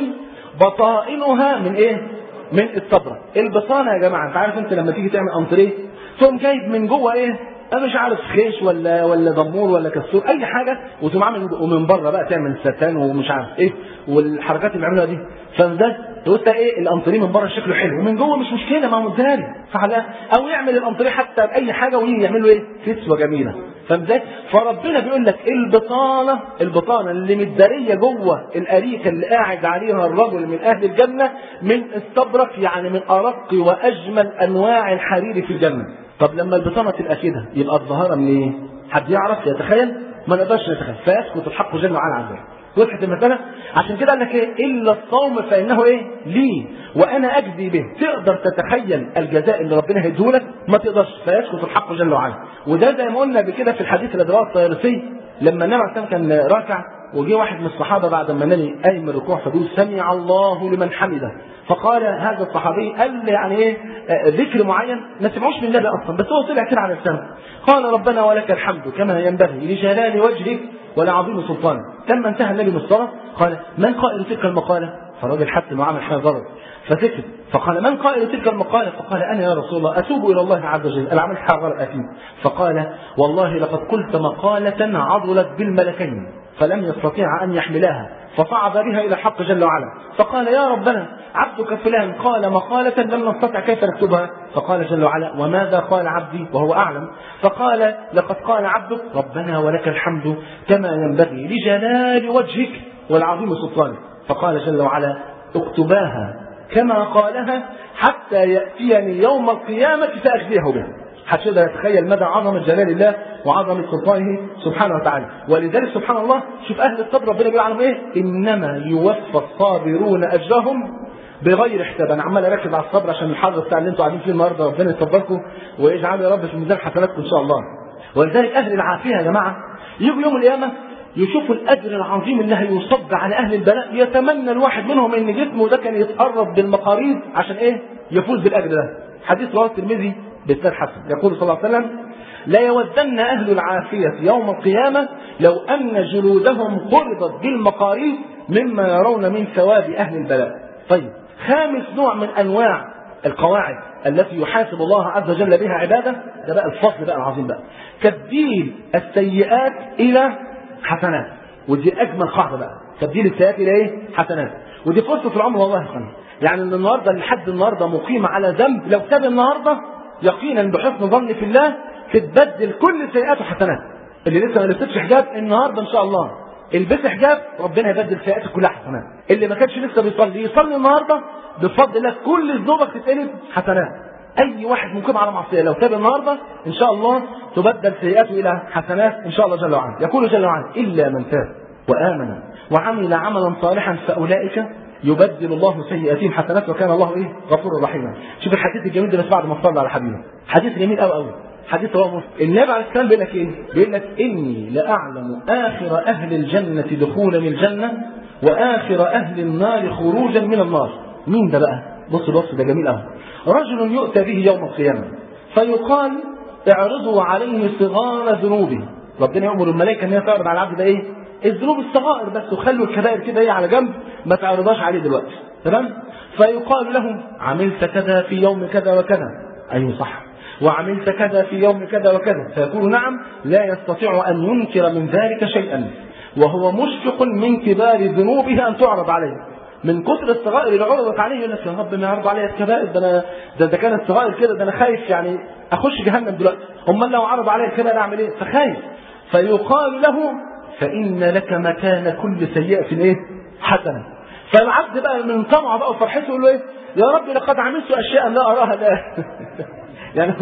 بطائنها من ايه؟ من الصبرة. البطانه يا جماعه انت عارف انت لما تيجي تعمل انتريه تقوم جايب من جوه ايه؟ انا مش عارف خيش ولا ولا دمور ولا كسور اي حاجه وتقوم عامل ومن بره بقى تعمل ستان ومش عارف ايه والحركات اللي بيعملوها دي فده تقول ايه الانطريه من بره شكله حلو ومن جوه مش مشكله ما هو داري صح لا او يعمل الانطريه حتى باي حاجه ويجي يعمل له ايه كسوه جميله فاهم ازاي فربنا بيقول لك البطانه البطانه اللي متداريه جوه الاريكه اللي قاعد عليها الرجل من اهل الجنه من استبرق يعني من ارق واجمل انواع الحرير في الجنه طب لما البطانه تبقى كده يبقى الظاهره من ايه؟ حد يعرف يتخيل؟ ما نقدرش نتخيل فيسكت الحق جل وعلا عن ذلك. وضحت المساله؟ عشان كده قال لك ايه؟ الا الصوم فانه ايه؟ لي وانا اجزي به، تقدر تتخيل الجزاء اللي ربنا هيديهولك؟ ما تقدرش فيسكت الحق جل وعلا. وده زي ما قلنا بكده في الحديث اللي رواه الطيارسي لما النبي عليه كان راكع وجه واحد من الصحابه بعد ما نامي قايم من الركوع فبيقول سمع الله لمن حمده فقال هذا الصحابي قال يعني ايه ذكر معين ما سمعوش من النبي اصلا بس هو طلع كده على السمع قال ربنا ولك الحمد كما ينبغي لجلال وجهك ولعظيم سلطانك لما انتهى النبي من الصلاه قال من قائل تلك المقاله فالراجل حتى انه عمل حاجه غلط فسكت فقال من قائل تلك المقالة فقال أنا يا رسول الله أتوب إلى الله عز وجل أنا عملت حاجة غلط أكيد فقال والله لقد قلت مقالة عضلت بالملكين فلم يستطيع أن يحملاها فصعد بها إلى الحق جل وعلا فقال يا ربنا عبدك فلان قال مقالة لم نستطع كيف نكتبها فقال جل وعلا وماذا قال عبدي وهو أعلم فقال لقد قال عبدك ربنا ولك الحمد كما ينبغي لجلال وجهك والعظيم سلطانك فقال جل وعلا اكتباها كما قالها حتى يأتيني يوم القيامة فأجزيه بها حتى يقدر يتخيل مدى عظمة جلال الله وعظمة سلطانه سبحانه وتعالى ولذلك سبحان الله شوف أهل الصبر ربنا بيقول عنهم إيه إنما يوفى الصابرون أجرهم بغير حساب انا عمال اركز على الصبر عشان الحر بتاع اللي انتوا قاعدين فيه النهارده ربنا يصبركم ويجعله يا رب في ميزان حسناتكم ان شاء الله ولذلك اهل العافيه يا جماعه يجوا يوم القيامه يشوفوا الاجر العظيم اللي هيصب على اهل البلاء يتمنى الواحد منهم ان جسمه ده كان يتقرب بالمقاريض عشان ايه يفوز بالاجر ده حديث رواه الترمذي بإسناد حسن يقول صلى الله عليه وسلم لا يودن أهل العافية يوم القيامة لو أن جلودهم قرضت بالمقاريض مما يرون من ثواب أهل البلاء طيب خامس نوع من أنواع القواعد التي يحاسب الله عز وجل بها عباده ده بقى الفصل بقى العظيم بقى تبديل السيئات إلى حسنات ودي أجمل قاعدة بقى تبديل السيئات إلى إيه؟ حسنات ودي فرصة في العمر والله يا يعني من النهارده لحد النهارده مقيم على ذنب لو تاب النهارده يقينا بحسن ظن في الله تتبدل كل سيئاته حسنات اللي لسه ما لبستش حجاب النهارده ان شاء الله البس حجاب ربنا يبدل سيئاتك كلها حسنات اللي ما كانش لسه بيصلي يصلي النهارده بفضل الله كل ذنوبك تتقلب حسنات اي واحد مقيم على معصيه لو تاب النهارده ان شاء الله تبدل سيئاته الى حسنات ان شاء الله جل وعلا يقول جل وعلا الا من تاب وامن وعمل عملا صالحا فاولئك يبدل الله سيئاتهم حسنات وكان الله ايه غفورا رحيما شوف الحديث الجميل ده بس بعد ما صلى على حبيبه حديث جميل قوي قوي حديث رواه مسلم النبي عليه السلام بيقول لك ايه بيقول لك اني لاعلم اخر اهل الجنه دخولا الجنه واخر اهل النار خروجا من النار مين ده بقى بص الوصف ده جميل قوي رجل يؤتى به يوم القيامه فيقال اعرضوا عليه صغار ذنوبه ربنا يامر الملائكه ان هي تعرض على العبد ده ايه الذنوب الصغائر بس وخلوا الكبائر كده ايه على جنب ما تعرضهاش عليه دلوقتي تمام فيقال له عملت كذا في يوم كذا وكذا ايوه صح وعملت كذا في يوم كذا وكذا فيقول نعم لا يستطيع ان ينكر من ذلك شيئا وهو مشفق من كبار ذنوبه ان تعرض عليه من كثر الصغائر اللي عرضت عليه يقول لك يا رب ما يعرض عليا الكبائر ده انا ده ده كانت صغائر كده ده انا خايف يعني اخش جهنم دلوقتي امال لو عرض عليا الكبائر اعمل ايه فخايف فيقال له فإن لك مكان كل سيئة ايه؟ حسنة. فالعبد بقى من طمعه بقى وفرحته يقول له ايه؟ يا رب لقد عملت اشياء لا اراها الان. يعني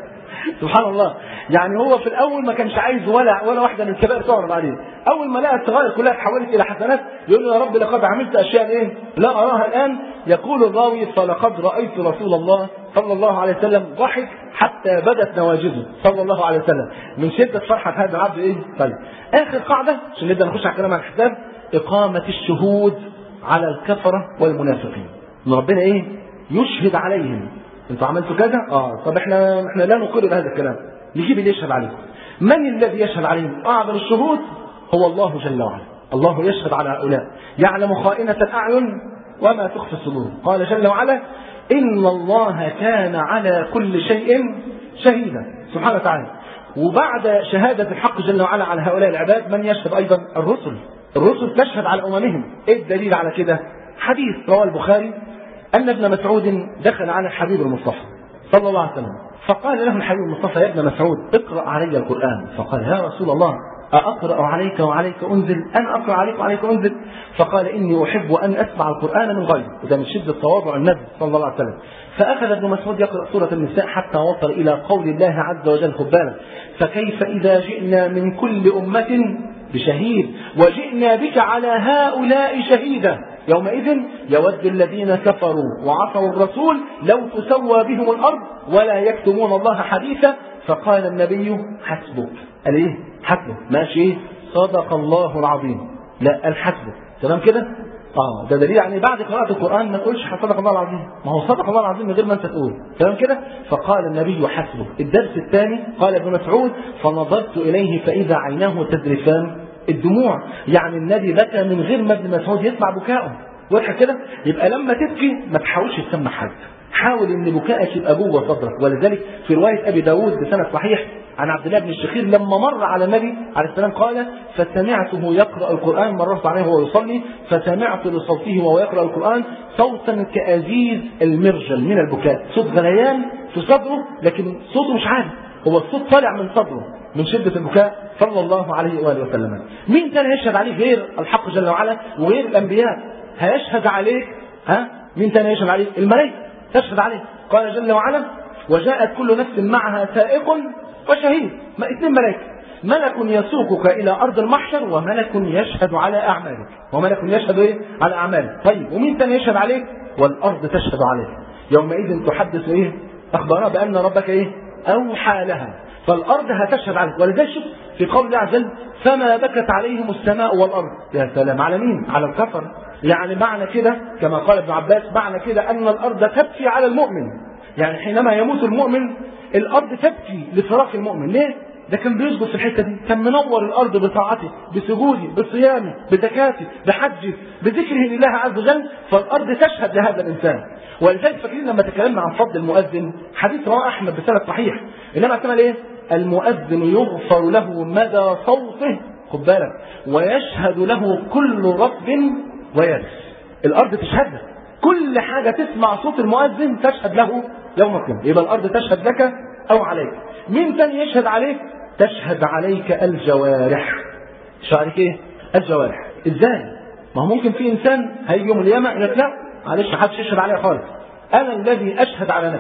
سبحان الله يعني هو في الاول ما كانش عايز ولا ولا واحده من الكبائر تعرض عليه اول ما لقى الصغائر كلها اتحولت الى حسنات يقول له يا رب لقد عملت اشياء ايه لا اراها الان يقول الراوي فلقد رايت رسول الله صلى الله عليه وسلم ضحك حتى بدت نواجذه صلى الله عليه وسلم من شده فرحه هذا العبد ايه طيب اخر قاعده عشان نبدا نخش على الكلام عن الحساب اقامه الشهود على الكفره والمنافقين ان ربنا ايه يشهد عليهم انتوا عملتوا كذا اه طب احنا احنا لا نقر بهذا الكلام نجيب اللي يشهد عليهم من الذي يشهد عليهم اعظم الشهود هو الله جل وعلا الله يشهد على هؤلاء يعلم خائنة الأعين وما تخفي الصدور قال جل وعلا إن الله كان على كل شيء شهيدا سبحانه وتعالى وبعد شهادة الحق جل وعلا على هؤلاء العباد من يشهد أيضا الرسل الرسل تشهد على أممهم إيه الدليل على كده حديث رواه البخاري أن ابن مسعود دخل على الحبيب المصطفى صلى الله عليه وسلم فقال له الحبيب المصطفى يا ابن مسعود اقرأ علي القرآن فقال يا رسول الله أقرأ عليك وعليك أنزل أنا أقرأ عليك وعليك أنزل فقال إني أحب أن أسمع القرآن من غيري وده من شدة تواضع النبي صلى الله عليه وسلم فأخذ ابن مسعود يقرأ سورة النساء حتى وصل إلى قول الله عز وجل خد بالك فكيف إذا جئنا من كل أمة بشهيد وجئنا بك على هؤلاء شهيدا يومئذ يود الذين كفروا وعصوا الرسول لو تسوى بهم الأرض ولا يكتمون الله حديثا فقال النبي حسبك قال ايه حسبك ماشي ايه صدق الله العظيم لا قال حسبك تمام كده اه ده دليل يعني بعد قراءة القرآن ما تقولش صدق الله العظيم ما هو صدق الله العظيم من غير ما انت تقول تمام كده فقال النبي حسبك الدرس الثاني قال ابن مسعود فنظرت إليه فإذا عيناه تذرفان الدموع يعني النبي بكى من غير ما ابن مسعود يسمع بكاؤه واضح كده يبقى لما تبكي ما تحاولش تسمع حد حاول ان بكائك يبقى جوه صدرك ولذلك في روايه ابي داود بسند صحيح عن عبد الله بن الشخير لما مر على النبي عليه السلام قال فسمعته يقرا القران مررت عليه وهو يصلي فسمعت لصوته وهو يقرا القران صوتا كازيز المرجل من البكاء صوت غليان في صدره لكن صوته مش عالي هو الصوت طالع من صدره من شدة البكاء صلى الله عليه وآله وسلم مين كان يشهد عليه غير الحق جل وعلا وغير الأنبياء هيشهد عليك ها مين تاني يشهد عليك الملائكة تشهد عليه قال جل وعلا وجاءت كل نفس معها سائق وشهيد ما اثنين ملائكة ملك يسوقك إلى أرض المحشر وملك يشهد على أعمالك وملك يشهد إيه؟ على أعمالك طيب ومين تاني يشهد عليك والأرض تشهد عليك يومئذ تحدث إيه أخبارها بأن ربك إيه أوحى لها فالأرض هتشهد عليك ولذلك شوف في قول الله عز وجل فما بكت عليهم السماء والأرض يا سلام على مين على الكفر يعني معنى كده كما قال ابن عباس معنى كده أن الأرض تبكي على المؤمن يعني حينما يموت المؤمن الأرض تبكي لفراق المؤمن ليه؟ ده كان بيسجد في الحته دي كان منور الارض بطاعته بسجوده بصيامه بزكاته بحجه بذكره لله عز وجل فالارض تشهد لهذا الانسان ولذلك فاكرين لما تكلمنا عن فضل المؤذن حديث رواه احمد بسند صحيح انما اعتمد ايه؟ المؤذن يغفر له مدى صوته خد بالك ويشهد له كل رطب ويابس الارض تشهد له كل حاجه تسمع صوت المؤذن تشهد له يوم القيامه يبقى الارض تشهد لك او عليك مين تاني يشهد عليك تشهد عليك الجوارح تشهد عليك ايه الجوارح ازاي ما هو ممكن في انسان هيجي يوم القيامه يقول لك لا معلش ما حدش يشهد عليا خالص انا الذي اشهد على نفسي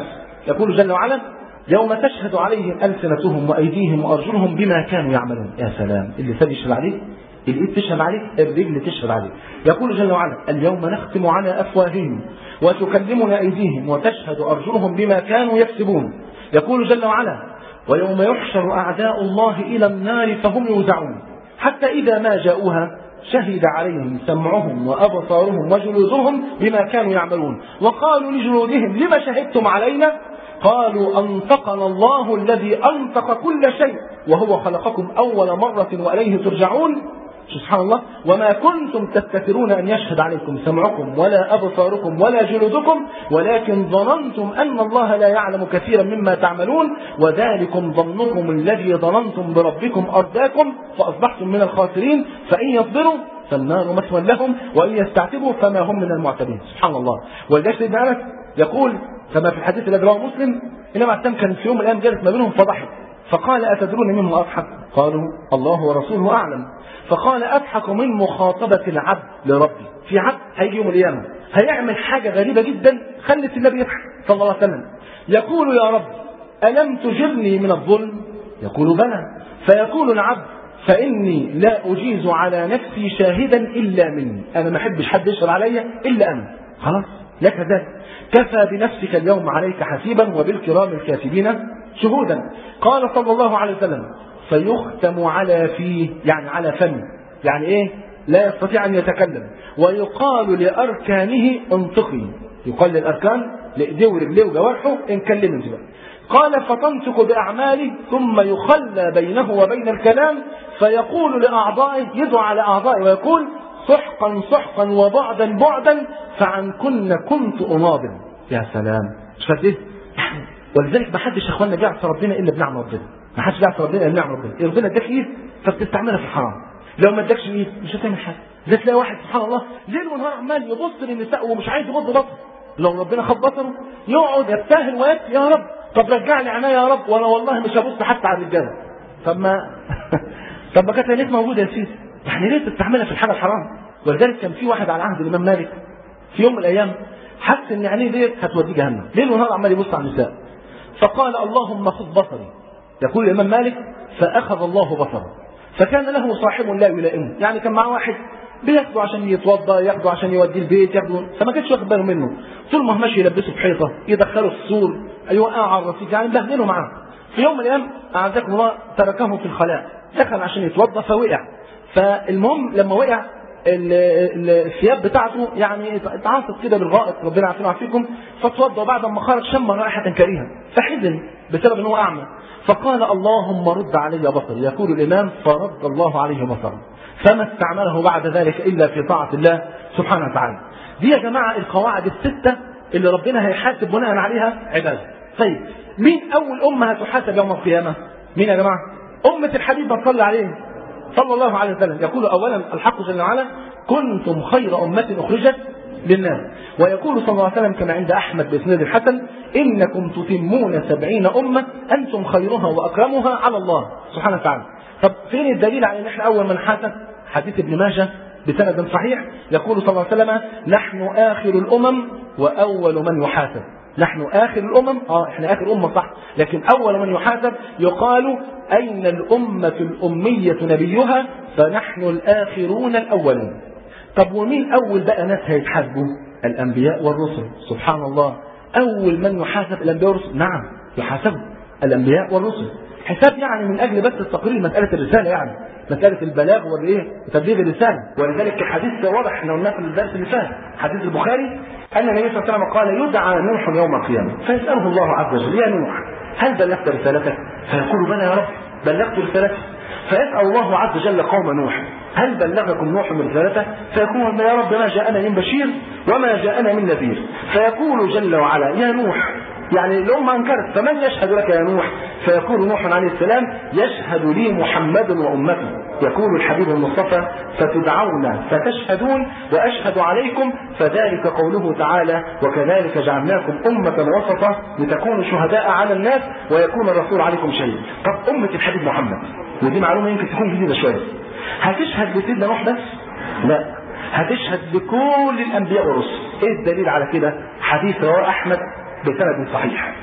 يقول جل وعلا يوم تشهد عليهم ألسنتهم وأيديهم وأرجلهم بما كانوا يعملون يا سلام اللي ساب يشهد عليه الإيد تشهد عليه الرجل تشهد عليه يقول جل وعلا اليوم نختم على أفواههم وتكلمنا أيديهم وتشهد أرجلهم بما كانوا يكسبون يقول جل وعلا ويوم يحشر أعداء الله إلى النار فهم يوزعون حتى إذا ما جاءوها شهد عليهم سمعهم وأبصارهم وجلودهم بما كانوا يعملون وقالوا لجلودهم لما شهدتم علينا قالوا أنطقنا الله الذي أنطق كل شيء وهو خلقكم أول مرة وإليه ترجعون سبحان الله وما كنتم تستترون أن يشهد عليكم سمعكم ولا أبصاركم ولا جلودكم ولكن ظننتم أن الله لا يعلم كثيرا مما تعملون وذلكم ظنكم الذي ظننتم بربكم أرداكم فأصبحتم من الخاسرين فإن يصبروا فالنار مثوى لهم وإن يستعتبوا فما هم من المعتبين سبحان الله ولذلك سيدنا أنس يقول كما في الحديث الذي رواه مسلم إنما السلام كان في يوم من الأيام جالس ما بينهم فضحك فقال أتدرون مما أضحك قالوا الله ورسوله أعلم فقال أضحك من مخاطبة العبد لربي في عبد هيجي يوم القيامة هيعمل حاجة غريبة جدا خلت النبي يضحك صلى الله عليه وسلم يقول يا رب ألم تجرني من الظلم يقول بلى فيقول العبد فإني لا أجيز على نفسي شاهدا إلا مني أنا ما أحبش حد يشهد عليا إلا أنا خلاص لك ذلك كفى بنفسك اليوم عليك حسيبا وبالكرام الكاتبين شهودا قال صلى الله عليه وسلم فيختم على فيه يعني على فمه يعني ايه لا يستطيع ان يتكلم ويقال لاركانه انطقي يقال للاركان لايديه ورجليه وجوارحه ان كلم انت بقى قال فتنطق باعماله ثم يخلى بينه وبين الكلام فيقول لاعضائه يدعو على اعضائه ويقول سحقا سحقا وبعدا بعدا فعن كن كنت اناضل يا سلام مش فاهم ولذلك ما حدش يا اخوانا بيعصى ربنا الا بنعم ربنا ما حدش بيعصى ربنا الا بنعم ربنا ربنا اداك ايد فبتستعملها في الحرام لو ما اداكش ايد مش هتعمل حاجه زي تلاقي واحد سبحان الله ليل ونهار عمال يبص للنساء ومش عايز يغض بصره لو ربنا خد بصره يقعد يبتهل ويبكي يا رب طب رجع لي عينيا يا رب وانا والله مش هبص حتى على الرجاله طب ما طب ما كانت عينيك موجوده يا سيدي يعني ليه تستعملها في الحاجه الحرام ولذلك كان في واحد على عهد الامام مالك في يوم من الايام حس ان عينيه ديت هتوديه جهنم ليل ونهار عمال يبص على النساء فقال اللهم خذ بصري يقول الامام مالك فاخذ الله بصره فكان له صاحب لا يلائمه يعني كان معاه واحد بياخده عشان يتوضا ياخده عشان يوديه البيت ياخده فما كانش واخد باله منه طول ما هو ماشي يلبسه في حيطه يدخله في السور يوقعه على الرصيف يعني مبهدله معاه في يوم من الايام اعزكم الله تركه في الخلاء دخل عشان يتوضا فوقع فالمهم لما وقع الثياب بتاعته يعني اتعاصت كده بالغائط ربنا يعافينا ويعافيكم فتوضا بعد ما خرج شم رائحه كريهه فحزن بسبب ان هو اعمى فقال اللهم رد علي بصري يقول الامام فرد الله عليه بصره فما استعمله بعد ذلك الا في طاعه الله سبحانه وتعالى دي يا جماعه القواعد السته اللي ربنا هيحاسب بناء عليها عباده طيب مين اول امه هتحاسب يوم القيامه مين يا جماعه امه الحبيب ما صلى عليه صلى الله عليه وسلم يقول اولا الحق جل وعلا كنتم خير امه اخرجت للناس ويقول صلى الله عليه وسلم كما عند احمد باسناد الحسن انكم تتمون سبعين امه انتم خيرها واكرمها على الله سبحانه وتعالى طب فين الدليل على ان احنا اول من حاسب حديث ابن ماجه بسند صحيح يقول صلى الله عليه وسلم نحن اخر الامم واول من يحاسب نحن آخر الأمم آه إحنا آخر أمة صح لكن أول من يحاسب يقال أين الأمة الأمية نبيها فنحن الآخرون الأولون طب ومين أول بقى ناس هيتحاسبوا الأنبياء والرسل سبحان الله أول من يحاسب الأنبياء والرسل نعم يحاسبوا الأنبياء والرسل حساب يعني من أجل بس التقرير مسألة الرسالة يعني مسألة البلاغ والإيه وتبليغ الرسالة ولذلك الحديث واضح احنا قلناه في الدرس اللي فات حديث البخاري أن النبي صلى الله عليه وسلم قال يدعى نوح يوم القيامة فيسأله الله عز وجل يا نوح هل بلغت رسالتك؟ فيقول بلى يا رب بلغت رسالتي فيسأل الله عز وجل قوم نوح هل بلغكم نوح من رسالته؟ فيقول يا رب ما جاءنا من بشير وما جاءنا من نذير فيقول جل وعلا يا نوح يعني الأمة أنكرت فمن يشهد لك يا نوح فيقول نوح عليه السلام يشهد لي محمد وأمتي يقول الحبيب المصطفى فتدعون فتشهدون وأشهد عليكم فذلك قوله تعالى وكذلك جعلناكم أمة وسطا لتكونوا شهداء على الناس ويكون الرسول عليكم شيء طب أمة الحبيب محمد ودي معلومة يمكن تكون جديدة شوية هتشهد لسيدنا نوح بس؟ لا هتشهد لكل الأنبياء والرسل إيه الدليل على كده؟ حديث رواه أحمد بسند صحيح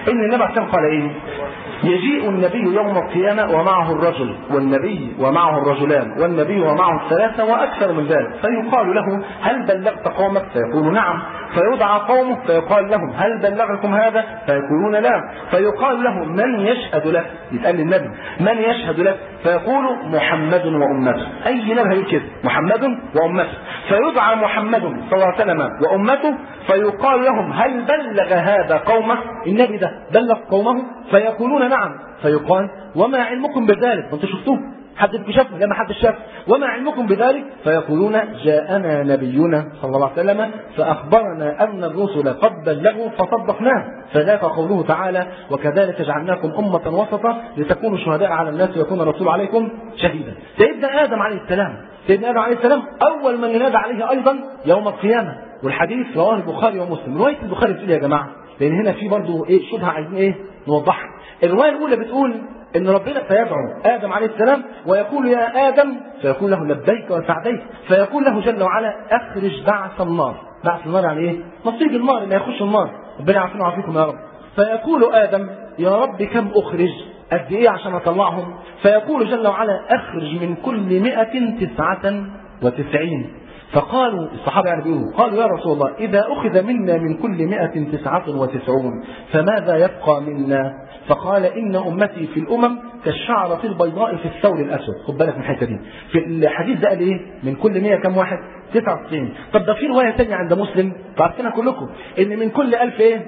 ان النبي عليه الصلاه قال ايه يجيء النبي يوم القيامة ومعه الرجل والنبي ومعه الرجلان والنبي ومعه الثلاثة وأكثر من ذلك فيقال له هل بلغت قومك فيقول نعم فيدعى قومه فيقال لهم هل بلغكم هذا فيقولون لا فيقال له من يشهد لك يتقال للنبي من يشهد لك فيقول محمد وأمته أي نبي هيقول كده محمد وأمته فيدعى محمد صلى الله عليه وسلم وأمته فيقال لهم هل بلغ هذا قومه النبي ده بلغ قومه فيقولون نعم فيقال وما علمكم بذلك انتوا شفتوه حد شافه لما حد شاف وما علمكم بذلك فيقولون جاءنا نبينا صلى الله عليه وسلم فأخبرنا أن الرسل قد بلغوا فصدقناه فذاك قوله تعالى وكذلك جعلناكم أمة وسطا لتكونوا شهداء على الناس ويكون الرسول عليكم شهيدا سيدنا آدم عليه السلام سيدنا آدم عليه السلام أول من ينادى عليه أيضا يوم القيامة والحديث رواه البخاري ومسلم رواية البخاري بتقول يا جماعة لأن هنا في برضه إيه شبهة عايزين إيه نوضحها الرواية الأولى بتقول ان ربنا فيدعو ادم عليه السلام ويقول يا ادم فيقول له لبيك وسعديك فيقول له جل وعلا اخرج بعث النار بعث النار يعني ايه نصيب النار اللي هيخش النار ربنا يعافينا ويعافيكم يا رب فيقول ادم يا رب كم اخرج قد ايه عشان اطلعهم فيقول جل وعلا اخرج من كل مئة تسعة وتسعين فقالوا الصحابة يعني بيقولوا قالوا يا رسول الله إذا أخذ منا من كل مئة تسعة وتسعون فماذا يبقى منا فقال إن أمتي في الأمم كالشعرة البيضاء في الثور الأسود خد بالك من الحتة دي في الحديث ده قال إيه من كل 100 كم واحد 99 طب ده في رواية ثانية عند مسلم عارفينها كلكم إن من كل 1000 إيه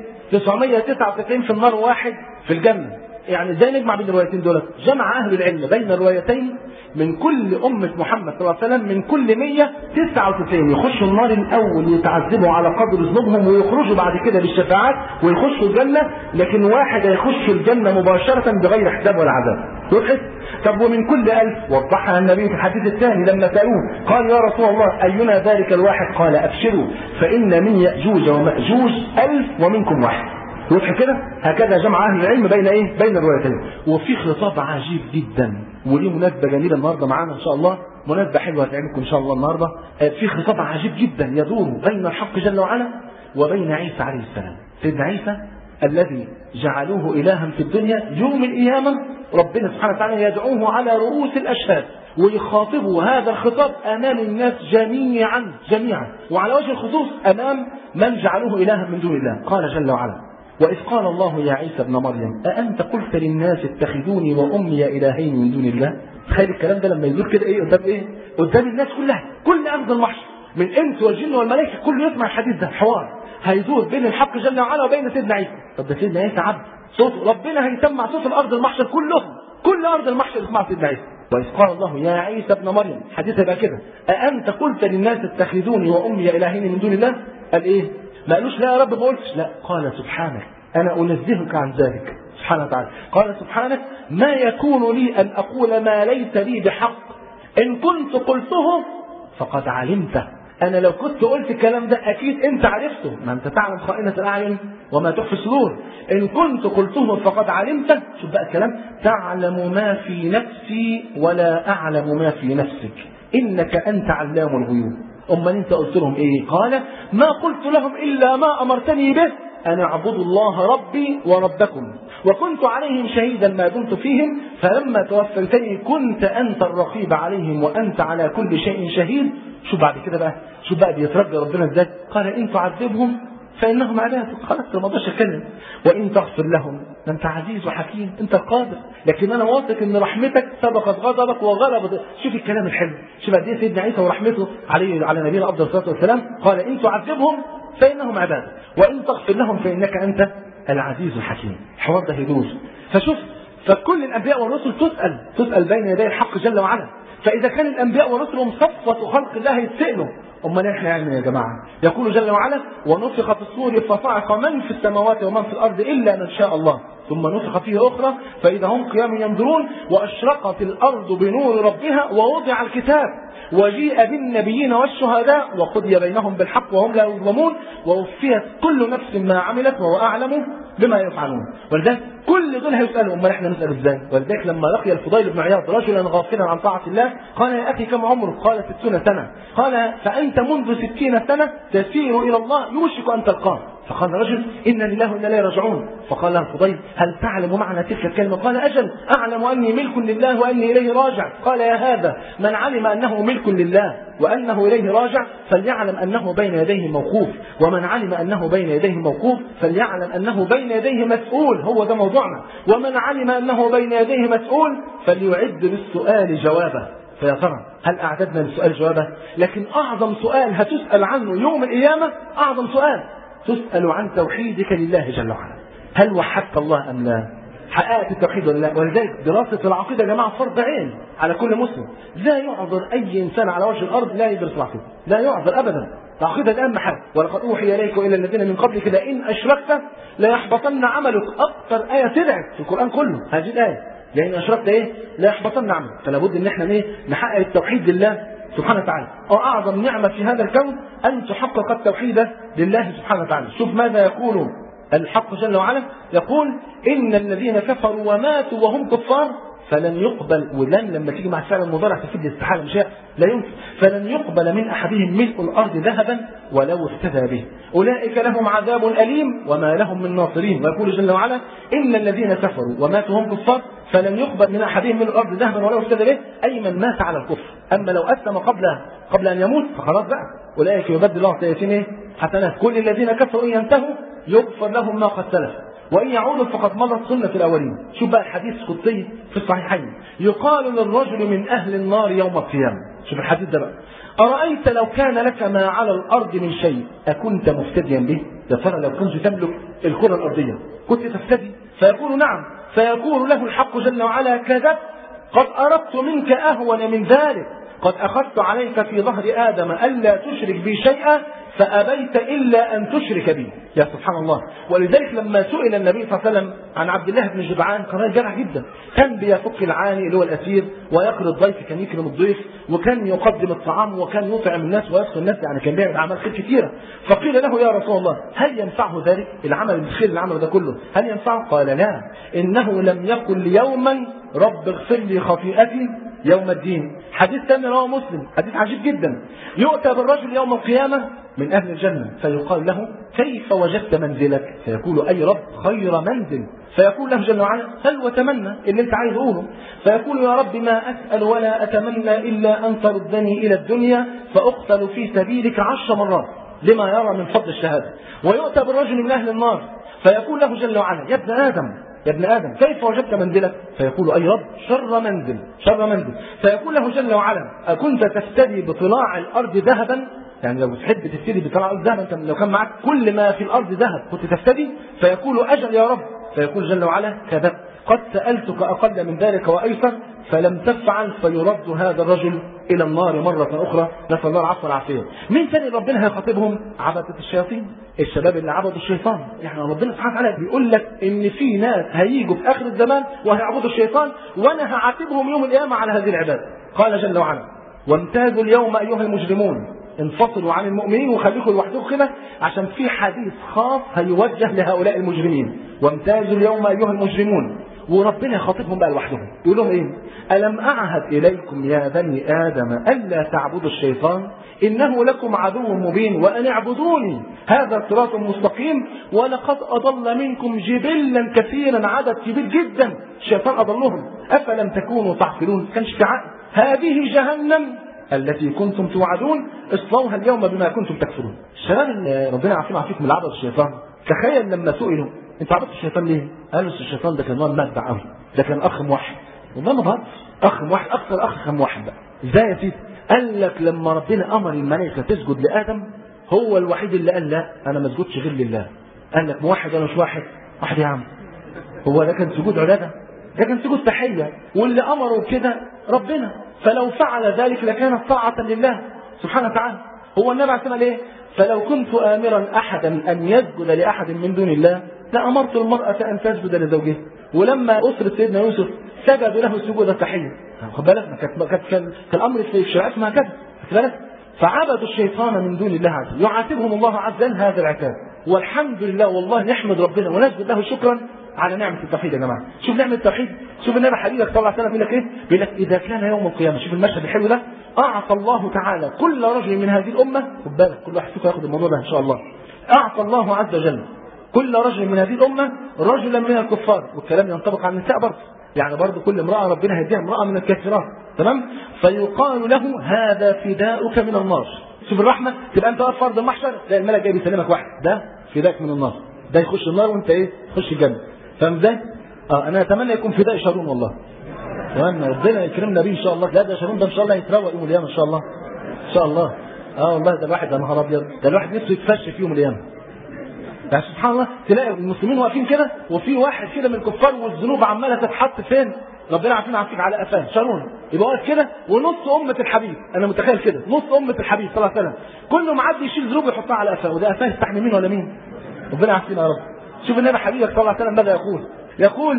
999 في النار واحد في الجنة يعني ازاي نجمع بين الروايتين دول جمع اهل العلم بين الروايتين من كل أمة محمد صلى الله عليه وسلم من كل 199 يخشوا النار الأول ويتعذبوا على قدر ذنوبهم ويخرجوا بعد كده بالشفاعات ويخشوا الجنة لكن واحد هيخش الجنة مباشرة بغير حساب ولا عذاب وضحت؟ طب ومن كل ألف وضحها النبي في الحديث الثاني لما سألوه قال يا رسول الله أينا ذلك الواحد قال أبشروا فإن من يأجوج ومأجوج ألف ومنكم واحد واضح كده هكذا جمع اهل العلم بين ايه بين الروايتين وفي خطاب عجيب جدا وليه مناسبه جميله النهارده معانا ان شاء الله مناسبه حلوه هتعجبكم ان شاء الله النهارده في خطاب عجيب جدا يدور بين الحق جل وعلا وبين عيسى عليه السلام سيدنا عيسى الذي جعلوه الها في الدنيا يوم القيامه ربنا سبحانه وتعالى يدعوه على رؤوس الاشهاد ويخاطبوا هذا الخطاب امام الناس جميعا جميعا وعلى وجه الخصوص امام من جعلوه الها من دون الله قال جل وعلا وإذ قال الله يا عيسى ابن مريم أأنت قلت للناس اتخذوني وأمي إلهين من دون الله تخيل الكلام ده لما يدور كده إيه قدام إيه قدام الناس كلها كل أرض المحشر من الإنس والجن والملائكة كله يسمع الحديث ده حوار هيدور بين الحق جل وعلا وبين سيدنا عيسى طب ده سيدنا عيسى عبد صوت ربنا هيسمع صوت الأرض المحشر كلهم كل أرض المحشر يسمع سيدنا عيسى وإذ قال الله يا عيسى ابن مريم حديث يبقى كده أأنت قلت للناس اتخذوني وأمي إلهين من دون الله قال إيه ما قالوش لا يا رب ما قلتش لا قال سبحانك أنا أنزهك عن ذلك سبحانه وتعالى قال سبحانك ما يكون لي أن أقول ما ليس لي بحق إن كنت قلته فقد علمته أنا لو كنت قلت الكلام ده أكيد أنت عرفته ما أنت تعلم خائنة الأعين وما تخفي الصدور إن كنت قلته فقد علمته شوف بقى الكلام تعلم ما في نفسي ولا أعلم ما في نفسك إنك أنت علام الغيوب أما أنت قلت لهم إيه قال ما قلت لهم إلا ما أمرتني به أن اعبدوا الله ربي وربكم وكنت عليهم شهيدا ما دمت فيهم فلما توفيتني كنت أنت الرقيب عليهم وأنت على كل شيء شهيد شو بعد كده بقى شو بقى بيترجى ربنا ازاي قال إن تعذبهم فإنهم عبادك خلاص ما اقدرش اتكلم وإن تغفر لهم ده أنت عزيز وحكيم أنت القادر لكن أنا واثق إن رحمتك سبقت غضبك وغلبت شوف الكلام الحلو شوف قد إيه سيدنا عيسى ورحمته عليه على نبينا أفضل الصلاة والسلام قال إن تعذبهم فإنهم عبادك وإن تغفر لهم فإنك أنت العزيز الحكيم الحوار ده يدور فشوف فكل الأنبياء والرسل تسأل تسأل بين يدي الحق جل وعلا فإذا كان الأنبياء والرسل صفوة خلق الله يتسألوا أمال إحنا نعمل يا جماعة يقول جل وعلا ونفخ في الصور فصعق من في السماوات ومن في الأرض إلا من شاء الله ثم نفخ فيه أخرى فإذا هم قيام ينظرون وأشرقت الأرض بنور ربها ووضع الكتاب وجيء بالنبيين والشهداء وقضي بينهم بالحق وهم لا يظلمون ووفيت كل نفس ما عملت وهو أعلم بما يفعلون ولذلك كل دول هيسالوا امال احنا نسال ازاي ولذلك لما لقي الفضيل بن عياض رجلا غافلا عن طاعه الله قال يا اخي كم عمرك قال ستون سنه قال فانت منذ ستين سنه تسير الى الله يوشك ان تلقاه فقال رجل إن لله وإنا إليه راجعون فقال له الفضيل هل تعلم معنى تلك الكلمة قال أجل أعلم أني ملك لله وأني إليه راجع قال يا هذا من علم أنه ملك لله وأنه إليه راجع فليعلم أنه بين يديه موقوف ومن علم أنه بين يديه موقوف فليعلم أنه بين يديه مسؤول هو ده موضوعنا ومن علم أنه بين يديه مسؤول فليعد للسؤال جوابه فيا ترى هل أعددنا للسؤال جوابه لكن أعظم سؤال هتسأل عنه يوم القيامة أعظم سؤال تسأل عن توحيدك لله جل وعلا هل وحدت الله أم لا حققت التوحيد ولا لا ولذلك دراسة العقيدة يا جماعة فرض عين على كل مسلم لا يعذر أي إنسان على وجه الأرض لا يدرس العقيدة لا يعذر أبدا العقيدة الآن محل ولقد أوحي إليك وإلى الذين من قبلك لئن أشركت ليحبطن عملك أكثر آية طلعت في القرآن كله هذه الآية لئن أشركت إيه لا يحبطن عملك فلا بد إن إحنا إيه نحقق التوحيد لله سبحانه وتعالى وأعظم نعمة في هذا الكون أن تحقق التوحيد لله سبحانه وتعالى شوف ماذا يقول الحق جل وعلا يقول إن الذين كفروا وماتوا وهم كفار فلن يقبل ولن لما تيجي مع الفعل المضارع تفيد الاستحاله مش لا يمكن فلن يقبل من احدهم ملء الارض ذهبا ولو افتدى به اولئك لهم عذاب اليم وما لهم من ناصرين ويقول جل وعلا ان الذين كفروا وماتوا هم كفار فلن يقبل من احدهم ملء الارض ذهبا ولو افتدى به اي من مات على الكفر اما لو اسلم قبل قبل ان يموت فخلاص بقى اولئك يبدل الله سيئاتهم ايه حسنات كل الذين كفروا ان ينتهوا يغفر لهم ما قد سلف وإن يعودوا فقد مضت سنة الأولين شوف بقى الحديث القدسي في الصحيحين يقال للرجل من أهل النار يوم القيامة شوف الحديث ده بقى أرأيت لو كان لك ما على الأرض من شيء أكنت مفتديا به يا ترى لو كنت تملك الكرة الأرضية كنت تفتدي فيقول نعم فيقول له الحق جل وعلا كذبت قد أردت منك أهون من ذلك قد أخذت عليك في ظهر آدم ألا تشرك بي شيئا فأبيت إلا أن تشرك بي يا سبحان الله ولذلك لما سئل النبي صلى الله عليه وسلم عن عبد الله بن جدعان كان راجل جدع جدا كان بيفك العاني اللي هو الأسير ويقري الضيف كان يكرم الضيف وكان يقدم الطعام وكان يطعم الناس ويسقي الناس يعني كان بيعمل أعمال خير كثيرة فقيل له يا رسول الله هل ينفعه ذلك العمل الخير اللي عمله ده كله هل ينفعه قال لا إنه لم يقل يوما رب اغفر لي خطيئتي يوم الدين حديث ثاني رواه مسلم حديث عجيب جدا يؤتى بالرجل يوم القيامة من أهل الجنة فيقال له كيف وجدت منزلك فيقول أي رب خير منزل فيقول له جل وعلا هل وتمنى اللي انت عايز اقوله فيقول يا رب ما أسأل ولا أتمنى إلا أن تردني إلى الدنيا فأقتل في سبيلك عشر مرات لما يرى من فضل الشهادة ويؤتى بالرجل من أهل النار فيقول له جل وعلا يا ابن آدم يا ابن آدم كيف وجدت منزلك فيقول أي رب شر منزل شر منزل فيقول له جل وعلا أكنت تفتدي بطلاع الأرض ذهبا يعني لو تحب تفتدي بطلاع الأرض ذهبا لو كان معك كل ما في الأرض ذهب كنت تفتدي فيقول أجل يا رب فيقول جل وعلا كذبت قد سألتك أقل من ذلك وأيسر فلم تفعل فيرد هذا الرجل إلى النار مرة أخرى نسأل الله العفو والعافية مين تاني ربنا هيخاطبهم عبدة الشياطين الشباب اللي عبدوا الشيطان يعني ربنا سبحانه وتعالى بيقول لك ان في ناس هيجوا في اخر الزمان وهيعبدوا الشيطان وانا هعاتبهم يوم القيامه على هذه العباده قال جل وعلا وامتازوا اليوم ايها المجرمون انفصلوا عن المؤمنين وخليكم لوحدكم كده عشان في حديث خاص هيوجه لهؤلاء المجرمين وامتازوا اليوم ايها المجرمون وربنا يخاطبهم بقى لوحدهم يقول لهم ايه الم اعهد اليكم يا بني ادم الا تعبدوا الشيطان انه لكم عدو مبين وان اعبدوني هذا صراط مستقيم ولقد اضل منكم جبلا كثيرا عدد كبير جدا الشيطان اضلهم افلم تكونوا تعقلون كانش في عقل هذه جهنم التي كنتم توعدون اصلوها اليوم بما كنتم تكفرون الشباب اللي ربنا يعافينا ويعافيكم من عبد الشيطان تخيل لما سئلوا انت عبدت الشيطان ليه؟ قالوا الشيطان ده كان نوع مادة قوي ده كان اخ موحد والله ما بهزر اخ موحد اكثر اخ كان موحد بقى ازاي يا سيدي؟ قال لك لما ربنا امر الملائكه تسجد لادم هو الوحيد اللي قال لا انا ما اسجدش غير لله قال لك موحد ولا مش واحد؟ واحد يا عم هو ده كان سجود عباده؟ ده كان سجود تحيه واللي امره كده ربنا فلو فعل ذلك لكانت طاعه لله سبحانه وتعالى هو النبي عليه الصلاه ايه؟ فلو كنت امرا احدا ان يسجد لاحد من دون الله لامرت المراه ان تسجد لزوجها ولما اسره سيدنا يوسف سجدوا له سجود التحيه خد بالك ما كانت كانت كان الامر في الشريعه اسمها كده خد بالك فعبدوا الشيطان من دون الله عز وجل يعاتبهم الله عز وجل هذا العتاب والحمد لله والله نحمد ربنا ونسجد له شكرا على نعمه التوحيد يا جماعه شوف نعمه التوحيد شوف النبي حبيبك صلى الله عليه وسلم بيقول لك ايه بيقول لك اذا كان يوم القيامه شوف المشهد الحلو ده اعطى الله تعالى كل رجل من هذه الامه خد بالك كل واحد فيكم ياخد الموضوع ده ان شاء الله اعطى الله عز وجل كل رجل من هذه الامه رجلا من الكفار والكلام ينطبق على النساء برضه يعني برضه كل امراه ربنا هيديها امراه من الكافرات تمام فيقال له هذا فداؤك من النار شوف الرحمه تبقى انت واقف فرض المحشر تلاقي الملك جاي بيسلمك واحد ده فداك من النار ده يخش النار وانت ايه تخش الجنه فاهم ازاي؟ اه انا اتمنى يكون فداء شارون والله وان ربنا يكرمنا بيه ان شاء الله لا ده شارون ده ان شاء الله يتروق يوم القيامه ان شاء الله ان شاء الله اه والله ده الواحد يا نهار ابيض ده الواحد نفسه يتفش في يوم القيامه يعني سبحان الله تلاقي المسلمين واقفين كده وفي واحد كده من الكفار والذنوب عماله تتحط فين؟ ربنا عارفين عارفين على قفاه شارون يبقى واقف كده ونص امه الحبيب انا متخيل كده نص امه الحبيب صلى الله عليه وسلم كله معدي يشيل ذنوب يحطها على قفاه وده قفاه يستحمل مين ولا مين؟ ربنا عارفين يا رب شوف النبي حبيبك صلى الله عليه وسلم ماذا يقول؟ يقول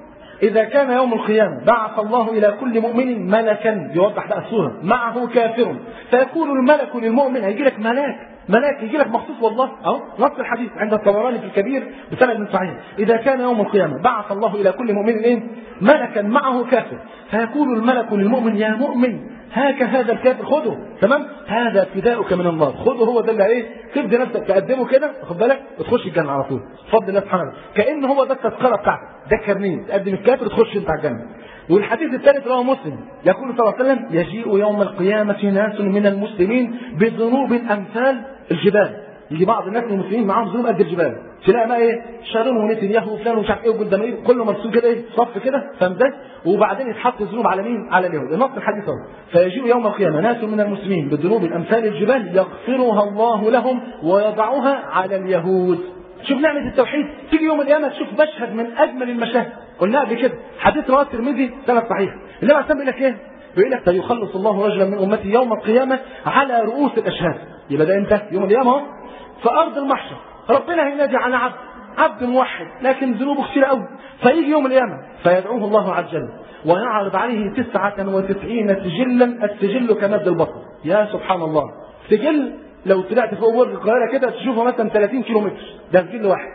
إذا كان يوم القيامة بعث الله إلى كل مؤمن ملكا يوضح بقى الصورة معه كافر فيقول الملك للمؤمن هيجي لك ملاك ملاك يجي لك مخصوص والله اهو نص الحديث عند الطبراني في الكبير بسند من صحيح اذا كان يوم القيامه بعث الله الى كل مؤمن ايه ملكا معه كافر فيقول الملك للمؤمن يا مؤمن هاك هذا الكافر خذه تمام هذا فداؤك من النار خذه هو ده اللي ايه تبدي نفسك تقدمه كده واخد بالك وتخش الجنه على طول بفضل الله سبحانه كان هو ده التذكره بتاعتك ده الكارنيه تقدم الكافر تخش انت على الجنه والحديث الثالث رواه مسلم يقول صلى الله عليه وسلم يجيء يوم القيامة ناس من المسلمين بذنوب أمثال الجبال يجي بعض الناس من المسلمين معاهم ذنوب قد الجبال تلاقي بقى ايه شارون ونتنياهو وفلان ومش عارف ايه وقدامي كله مرسوم كده ايه صف كده فاهم ازاي وبعدين يتحط الذنوب على مين على اليهود النص الحديث اهو فيجيء يوم القيامه ناس من المسلمين بذنوب امثال الجبال يغفرها الله لهم ويضعها على اليهود شوف نعمة التوحيد تيجي يوم القيامة تشوف مشهد من أجمل المشاهد قلناها قبل كده حديث رواه الترمذي سند صحيح النبي عليه بيقول لك إيه؟ بيقول لك سيخلص الله رجلا من أمتي يوم القيامة على رؤوس الأشهاد يبقى ده إمتى؟ يوم القيامة أهو في أرض المحشر ربنا هينادي على عبد عبد موحد لكن ذنوبه كثيرة قوي فيجي يوم القيامة فيدعوه الله عز وجل ويعرض عليه تسعة وتسعين سجلا السجل كمد البصر يا سبحان الله سجل لو طلعت فوق برج القاهره كده تشوفه مثلا 30 كيلو متر ده سجل واحد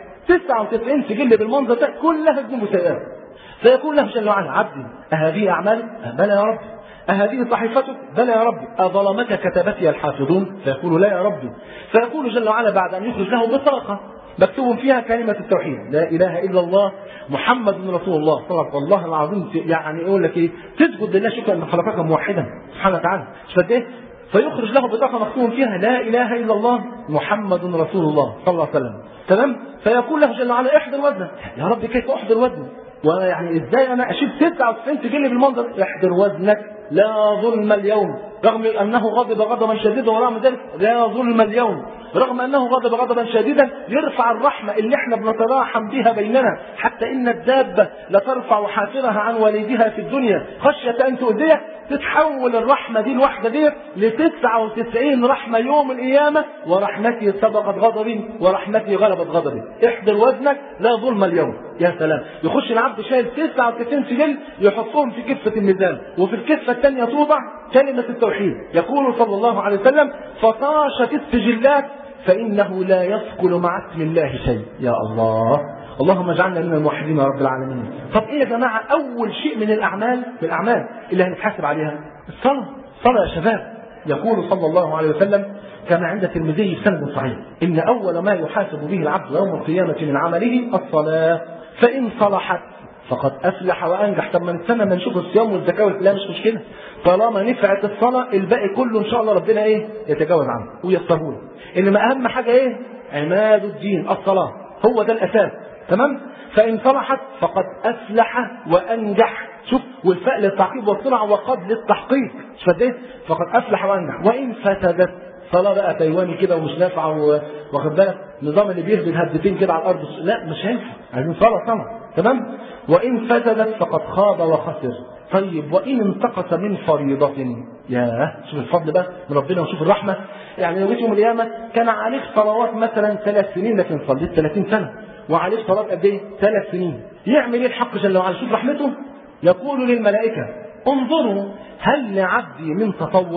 99 سجل بالمنظر ده كلها ذنوب سيئات فيقول له جل وعلا عبدي أهذه أعمال بلى يا رب أهذه صحيفتك بلى يا ربي أظلمك كتبتي الحافظون فيقول لا يا ربي فيقول جل وعلا بعد أن يخرج له بطاقة مكتوب فيها كلمة التوحيد لا إله إلا الله محمد رسول الله صلى الله العظيم يعني يقول لك إيه تسجد لله شكرا أن خلقك موحدا سبحانه وتعالى شفت إيه فيخرج له بطاقة مكتوب فيها لا إله إلا الله محمد رسول الله صلى الله عليه وسلم تمام فيقول له جل وعلا احضر وزنك يا رب كيف أحضر وزنك ويعني ازاي انا اشيل 99 سجل بالمنظر احضر وزنك لا ظلم اليوم رغم انه غضب غضبا شديدا ورغم ذلك لا ظلم اليوم رغم انه غضب غضبا شديدا يرفع الرحمه اللي احنا بنتراحم بها بيننا حتى ان الدابه لترفع حافرها عن والدها في الدنيا خشيه ان تؤذيه تتحول الرحمه دي الواحده دي ل 99 رحمه يوم القيامه ورحمتي سبقت غضبي ورحمتي غلبت غضبي احضر وزنك لا ظلم اليوم يا سلام يخش العبد شايل 99 سجل يحطهم في كفه الميزان وفي الكفه الثانيه توضع كلمه التوحيد يقول صلى الله عليه وسلم فطاشت السجلات فإنه لا يثقل مع اسم الله شيء يا الله اللهم اجعلنا من الموحدين يا رب العالمين طب ايه يا جماعة أول شيء من الأعمال من الأعمال اللي هنتحاسب عليها الصلاة الصلاة يا شباب يقول صلى الله عليه وسلم كما عند الترمذي سند صحيح إن أول ما يحاسب به العبد يوم القيامة من عمله الصلاة فإن صلحت فقد افلح وانجح طب ما نستنى ما نشوف الصيام والزكاه والكلام مش مشكله طالما نفعت الصلاه الباقي كله ان شاء الله ربنا ايه يتجاوز عنه ويسره انما اهم حاجه ايه عماد الدين الصلاه هو ده الاساس تمام فان صلحت فقد افلح وانجح شوف والفاء للتعقيب والصنع وقد للتحقيق مش فاهم فقد افلح وانجح وان فسدت صلاه بقى تايواني كده ومش نافعه واخد بالك النظام اللي بيهبد هبدتين كده على الارض لا مش هينفع عايزين صلاه صلاه تمام وإن فسدت فقد خاب وخسر طيب وإن انتقص من فريضة يا شوف الفضل بقى من ربنا وشوف الرحمة يعني لو جيت يوم القيامة كان عليك صلوات مثلا ثلاث سنين لكن صليت 30 سنة وعليك صلاة قد إيه؟ ثلاث سنين يعمل إيه الحق جل وعلا شوف رحمته يقول للملائكة انظروا هل لعبدي من تطوع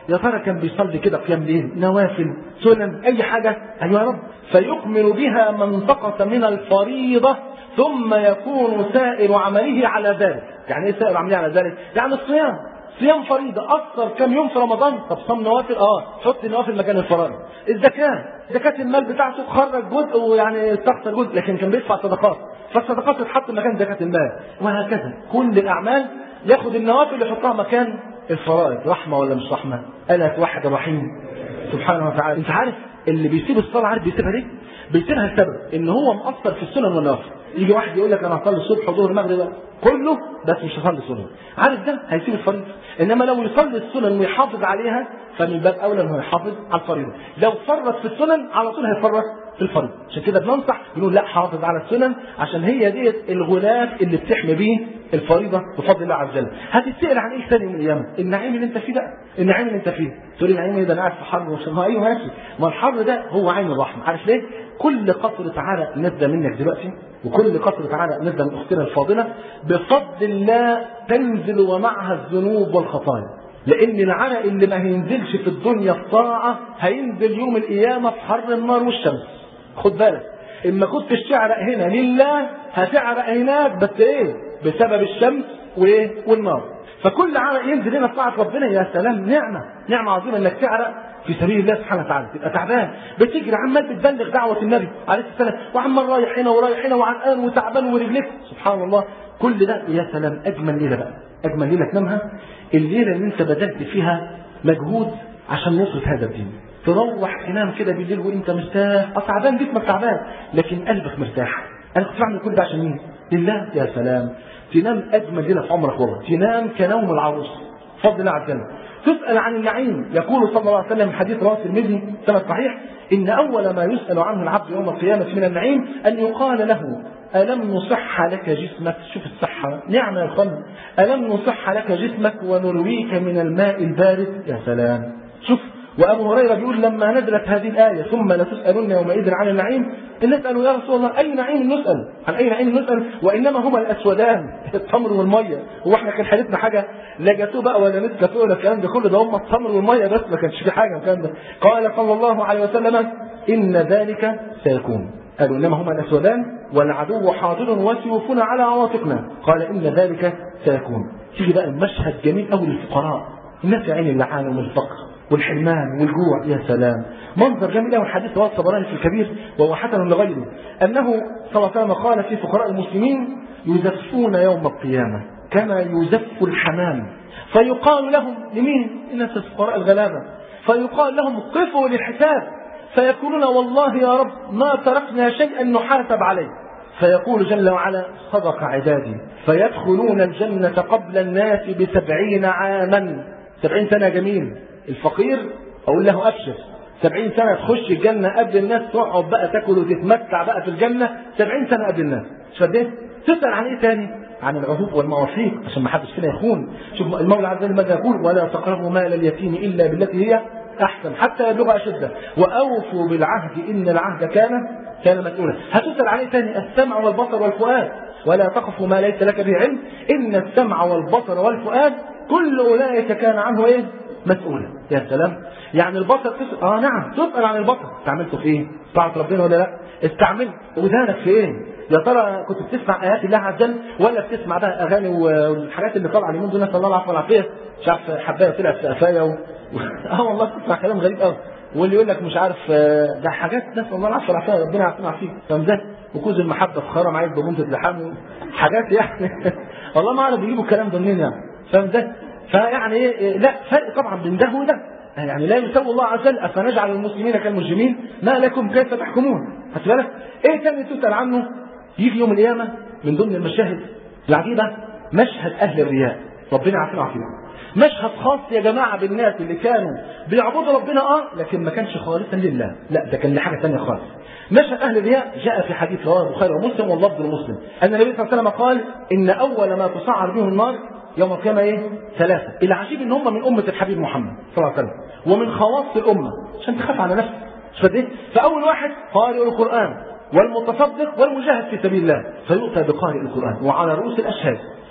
يا ترى كان بيصلي كده قيام ليل نوافل سنن اي حاجه ايوه يا رب فيكمل بها من سقط من الفريضه ثم يكون سائر عمله على ذلك يعني ايه سائر عمله على ذلك يعني الصيام صيام فريضة أكثر كم يوم في رمضان طب صام نوافل اه حط النوافل مكان الفرائض الزكاة زكاة المال بتاعته خرج جزء ويعني استخسر جزء لكن كان بيدفع صدقات فالصدقات تتحط مكان زكاة المال وهكذا كل الأعمال ياخد النوافل يحطها مكان الفرائض رحمة ولا مش رحمة ألا توحد الرحيم سبحانه وتعالى انت عارف اللي بيسيب الصلاة عارف بيسيبها ليه؟ بيسيبها لسبب ان هو مقصر في السنن والنوافل يجي واحد يقول لك انا هصلي الصبح وظهر المغرب كله بس مش هصلي السنن عارف ده هيسيب الفريضه انما لو يصلي السنن ويحافظ عليها فمن باب اولى انه يحافظ على الفريضه لو فرط في السنن على طول هيفرط في الفريضه عشان كده بننصح بنقول لا حافظ على السنن عشان هي ديت الغلاف اللي بتحمي بيه الفريضه بفضل الله عز وجل هتتسال عن ايه ثاني يوم القيامه النعيم اللي انت فيه ده النعيم اللي انت فيه تقول لي النعيم ايه ده انا قاعد في حر ومش ما ايوه ماشي ما الحر ده هو عين الرحمه عارف ليه كل قطره عرق نازله منك دلوقتي وكل قطره عرق نازله من اختنا الفاضله بفضل الله تنزل ومعها الذنوب والخطايا لان العرق اللي ما هينزلش في الدنيا في طاعه هينزل يوم القيامه في حر النار والشمس خد بالك اما كنت تعرق هنا لله هتعرق هناك بس ايه بسبب الشمس وايه والنار فكل عرق ينزل هنا في طاعه ربنا يا سلام نعمه نعمه عظيمه انك تعرق في سبيل الله سبحانه وتعالى تبقى تعبان بتجري عمال بتبلغ دعوه النبي عليه السلام وعمال رايح هنا ورايح هنا وعرقان وتعبان ورجليك سبحان الله كل ده يا سلام اجمل ليله بقى اجمل ليله تنامها الليله اللي انت بذلت فيها مجهود عشان نصرة هذا الدين تروح تنام كده بالليل وانت مرتاح اه تعبان جسمك تعبان لكن قلبك مرتاح انا كنت بعمل كل ده عشان مين؟ لله يا سلام تنام اجمل ليله في عمرك والله تنام كنوم العروس فضل الله عز وجل تسأل عن النعيم يقول صلى الله عليه وسلم حديث رواه الترمذي سنة صحيح إن أول ما يسأل عنه العبد يوم القيامة من النعيم أن يقال له ألم نصح لك جسمك شوف الصحة نعمة يا أخوان ألم نصح لك جسمك ونرويك من الماء البارد يا سلام شوف وأبو هريرة بيقول لما نزلت هذه الآية ثم لتسألن يومئذ عن النعيم نسأل يا رسول الله أي نعيم نسأل عن أي نعيم نسأل وإنما هما الأسودان التمر والمية هو احنا كان حالتنا حاجة لا جاتوه بقى ولا نت جاتوه ولا الكلام ده كله ده هم التمر والمية بس ما كانش في حاجة الكلام ده قال صلى الله عليه وسلم إن ذلك سيكون قالوا إنما هما الأسودان والعدو حاضر وسيوفنا على عواطفنا قال إن ذلك سيكون تيجي بقى المشهد جميل قوي للفقراء الناس يا عيني اللي عانوا من الفقر والحرمان والجوع يا سلام منظر جميل قوي الحديث رواه الطبراني في الكبير وهو حسن لغيره انه صلى الله عليه وسلم قال في فقراء المسلمين يزفون يوم القيامه كما يزف الحمام فيقال لهم لمين؟ الناس الفقراء الغلابه فيقال لهم قفوا للحساب فيقولون والله يا رب ما تركنا شيئا نحاسب عليه فيقول جل وعلا صدق عبادي فيدخلون الجنة قبل الناس بسبعين عاما سبعين سنة جميل الفقير أقول له أبشر سبعين سنة تخش الجنة قبل الناس تقعد بقى تاكل وتتمتع بقى في الجنة سبعين سنة قبل الناس شديت تسأل عن ايه تاني عن العهود والمواثيق عشان ما حدش فينا يخون شوف المولى عز وجل ماذا يقول ولا تقربوا مال اليتيم الا بالتي هي احسن حتى يبلغ اشده واوفوا بالعهد ان العهد كان كان مسؤولا هتسال عليه ثاني السمع والبصر والفؤاد ولا تقف ما ليس لك به علم ان السمع والبصر والفؤاد كل اولئك كان عنه ايه مسؤولا يا سلام يعني البصر تسأل اه نعم تسال عن البصر استعملته في ايه طاعه ربنا ولا لا استعمل ودانك في ايه يا ترى كنت بتسمع ايات الله عز وجل ولا بتسمع بقى اغاني والحاجات اللي طالعه اليومين دول نسال الله العفو والعافيه مش عارف حبايه طلعت في قفايا و... اه والله بتسمع كلام غريب قوي واللي يقول لك مش عارف ده حاجات نسال الله العفو والعافيه ربنا يعافينا ويعافيك فاهم ازاي؟ وكوز المحبه في خرم عايز بمنتج لحام حاجات يعني والله ما اعرف بيجيبوا الكلام ده منين يعني فاهم ازاي؟ فيعني ايه لا فرق طبعا بين ده وده يعني لا يسوي الله عز وجل افنجعل المسلمين كالمجرمين ما لكم كيف تحكمون خدت بالك؟ ايه تاني تسال عنه؟ يجي يوم القيامه من ضمن المشاهد العجيبه مشهد اهل الرياء ربنا يعافينا ويعافينا مشهد خاص يا جماعه بالناس اللي كانوا بيعبدوا ربنا اه لكن ما كانش خالصا لله لا ده كان لحاجه ثانيه خالص مشهد اهل الرياء جاء في حديث رواه البخاري ومسلم واللفظ المسلم ان النبي صلى الله عليه وسلم قال ان اول ما تصعر به النار يوم القيامة إيه؟ ثلاثة العجيب إن هم من أمة الحبيب محمد صلى الله عليه وسلم ومن خواص الأمة عشان تخاف على نفسك مش فاهم فأول واحد قارئ القرآن والمتصدق والمجاهد في سبيل الله فيؤتى بقارئ القرآن وعلى رؤوس الأشهاد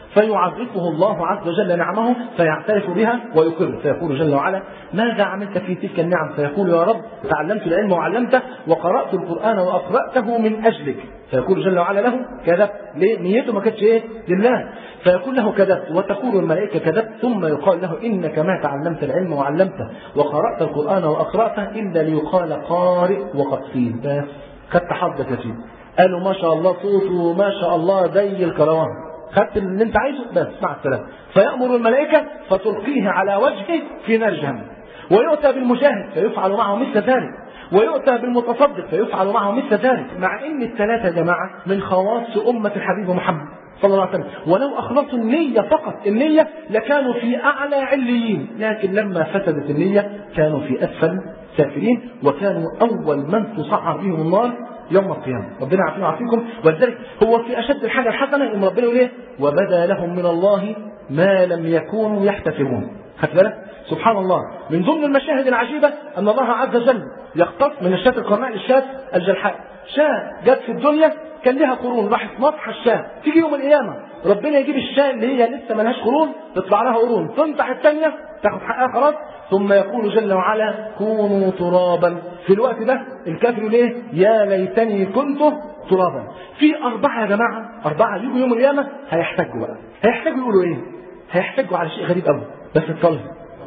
فيعرفه الله عز وجل نعمه فيعترف بها ويقر فيقول جل وعلا ماذا عملت في تلك النعم فيقول يا رب تعلمت العلم وعلمته وقرأت القرآن وأقرأته من أجلك فيقول جل وعلا له كذبت ليه نيته ما كانتش ايه لله فيقول له كذبت وتقول الملائكة كذبت ثم يقال له إنك ما تعلمت العلم وعلمته وقرأت القرآن وأقرأته إلا ليقال قارئ وقد قيل بس خدت حظك يا سيدي قالوا ما شاء الله صوته ما شاء الله زي الكروان خدت اللي انت عايزه بس مع السلامه فيأمر الملائكة فتلقيه على وجهه في نار جهنم ويؤتى بالمجاهد فيفعل معه مثل ذلك ويؤتى بالمتصدق فيفعل معه مثل ذلك مع ان الثلاثه يا جماعه من خواص امه الحبيب محمد صلى الله عليه وسلم ولو اخلصوا النيه فقط النيه لكانوا في اعلى عليين لكن لما فسدت النيه كانوا في اسفل سافلين وكانوا اول من تصعر بهم النار يوم القيامة ربنا عافينا وعافيكم ولذلك هو في أشد الحاجة الحسنة إن ربنا يقول إيه وبدا لهم من الله ما لم يكونوا يحتسبون خدت بالك سبحان الله من ضمن المشاهد العجيبة أن الله عز وجل يختص من الشاة القرناء للشاة الجلحاء شاة جت في الدنيا كان لها قرون راحت مطحى الشاة تيجي يوم القيامة ربنا يجيب الشاة اللي هي لسه ملهاش قرون تطلع لها قرون تنطح الثانية تاخد حقها خلاص ثم يقول جل وعلا كونوا ترابا في الوقت ده الكافر ليه يا ليتني كنت ترابا في أربعة يا جماعة أربعة يجوا يوم القيامة هيحتاجوا بقى هيحتاجوا يقولوا إيه هيحتاجوا على شيء غريب قوي بس اتصلي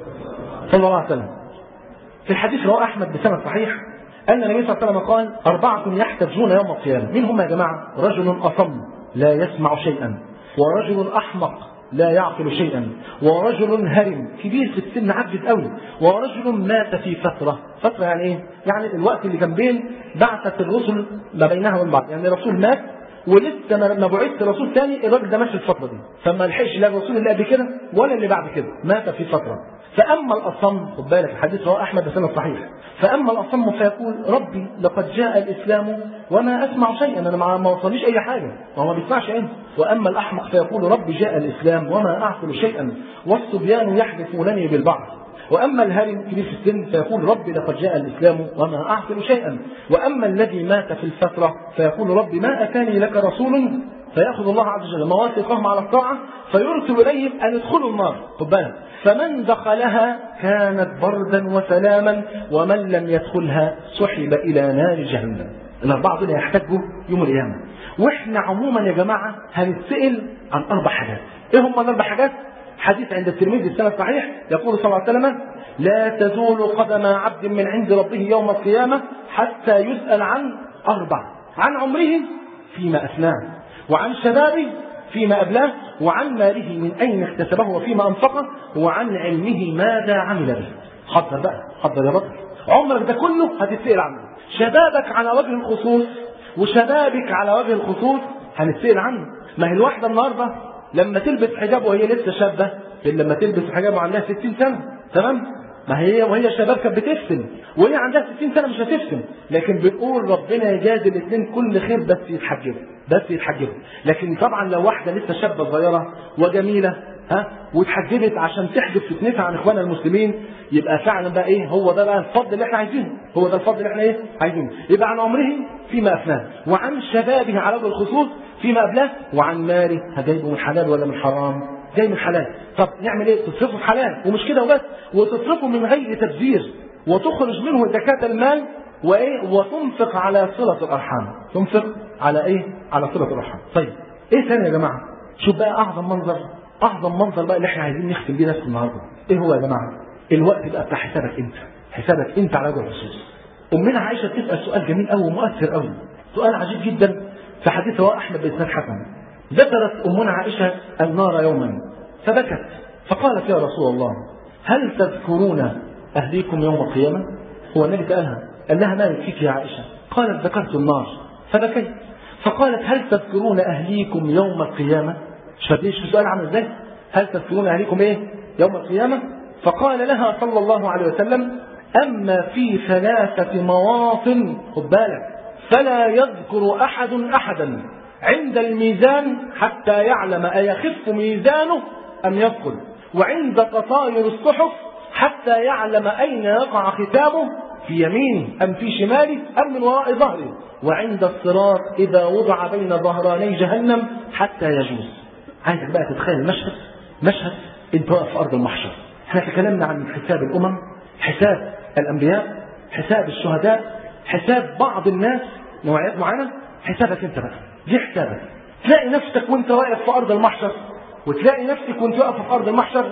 صلى الله عليه وسلم في الحديث رواه أحمد بسند صحيح أن النبي صلى الله عليه وسلم قال أربعة يحتجون يوم القيامة مين هم يا جماعة رجل أصم لا يسمع شيئا ورجل أحمق لا يعقل شيئا ورجل هرم كبير في السن عجز قوي ورجل مات في فترة فترة يعني ايه يعني الوقت اللي كان بين بعثة الرسل ما بينها وبين بعض يعني الرسول مات ولسه ما بعث رسول ثاني الراجل ده مات في الفترة دي فما لحقش لا الرسول اللي قبل كده ولا اللي بعد كده مات في فترة فأما الأصم خد بالك الحديث رواه أحمد بسنة صحيح فأما الأصم فيقول ربي لقد جاء الإسلام وما أسمع شيئا أنا ما وصليش أي حاجة وهو ما بيسمعش أنت وأما الأحمق فيقول ربي جاء الإسلام وما أعقل شيئا والصبيان يحدثونني بالبعض وأما الهرم كبير في السن فيقول ربي لقد جاء الإسلام وما أعقل شيئا وأما الذي مات في الفترة فيقول ربي ما أتاني لك رسول فيأخذ الله عز وجل مواثقهم على الطاعة فيرسل إليهم أن يدخلوا النار خد بالك فمن دخلها كانت بردا وسلاما ومن لم يدخلها سحب إلى نار جهنم الأربعة دول يحتاجوا يوم القيامة وإحنا عموما يا جماعة هنتسأل عن أربع حاجات إيه هم الأربع حاجات؟ حديث عند الترمذي السنة صحيح يقول صلى الله عليه وسلم لا تزول قدم عبد من عند ربه يوم القيامة حتى يسأل عن أربع عن عمره فيما أفناه وعن شبابه فيما أبلاه وعن ماله من أين اكتسبه وفيما أنفقه وعن علمه ماذا عمل به حضر بقى حضر يا بطل عمرك ده كله هتتسأل عنه شبابك على وجه الخصوص وشبابك على وجه الخصوص هنتسأل عنه ما هي الواحدة النهاردة لما تلبس حجاب وهي لسه شابة لما تلبس حجاب وعندها 60 سنة تمام ما هي وهي شباب كانت بتفتن وهي عندها 60 سنه مش هتفتن لكن بنقول ربنا يجازي الاثنين كل خير بس يتحجبوا بس يتحجبوا لكن طبعا لو واحده لسه شابه صغيره وجميله ها واتحجبت عشان تحجب فتنتها عن اخواننا المسلمين يبقى فعلا بقى ايه هو ده بقى الفضل اللي احنا عايزينه هو ده الفضل اللي احنا ايه عايزينه يبقى عن عمره فيما افناه وعن شبابه على وجه الخصوص فيما ابلاه وعن ماله هجايبه من حلال ولا من حرام جاي من حلال طب نعمل ايه تصرفه في حلال ومش كده وبس وتصرفه من غير تبذير وتخرج منه زكاة المال وايه وتنفق على صلة الارحام تنفق على ايه على صلة الارحام طيب ايه ثاني يا جماعة شوف بقى اعظم منظر اعظم منظر بقى اللي احنا عايزين نختم بيه نفس النهارده ايه هو يا جماعة الوقت بقى بتاع حسابك انت حسابك انت على وجه الخصوص امنا عائشة بتسأل سؤال جميل قوي ومؤثر قوي سؤال عجيب جدا في حديث رواه احمد بن حسن ذكرت أمنا عائشة النار يوما فبكت فقالت يا رسول الله هل تذكرون أهليكم يوم القيامة هو النبي سألها قال لها ما يكفيك يا عائشة قالت ذكرت النار فبكيت فقالت هل تذكرون أهليكم يوم القيامة شفتيش السؤال عامل ازاي هل تذكرون أهليكم ايه يوم القيامة فقال لها صلى الله عليه وسلم أما في ثلاثة مواطن خد بالك فلا يذكر أحد أحدا عند الميزان حتى يعلم أيخف ميزانه أم يثقل وعند تطاير الصحف حتى يعلم أين يقع ختامه في يمينه أم في شماله أم من وراء ظهره وعند الصراط إذا وضع بين ظهراني جهنم حتى يجوز عايزك بقى تتخيل المشهد مشهد انت واقف في ارض المحشر احنا تكلمنا عن حساب الامم حساب الانبياء حساب الشهداء حساب بعض الناس نوعيات معينه حسابك انت بقى دي حسابك تلاقي نفسك وانت واقف في ارض المحشر وتلاقي نفسك وانت واقف في ارض المحشر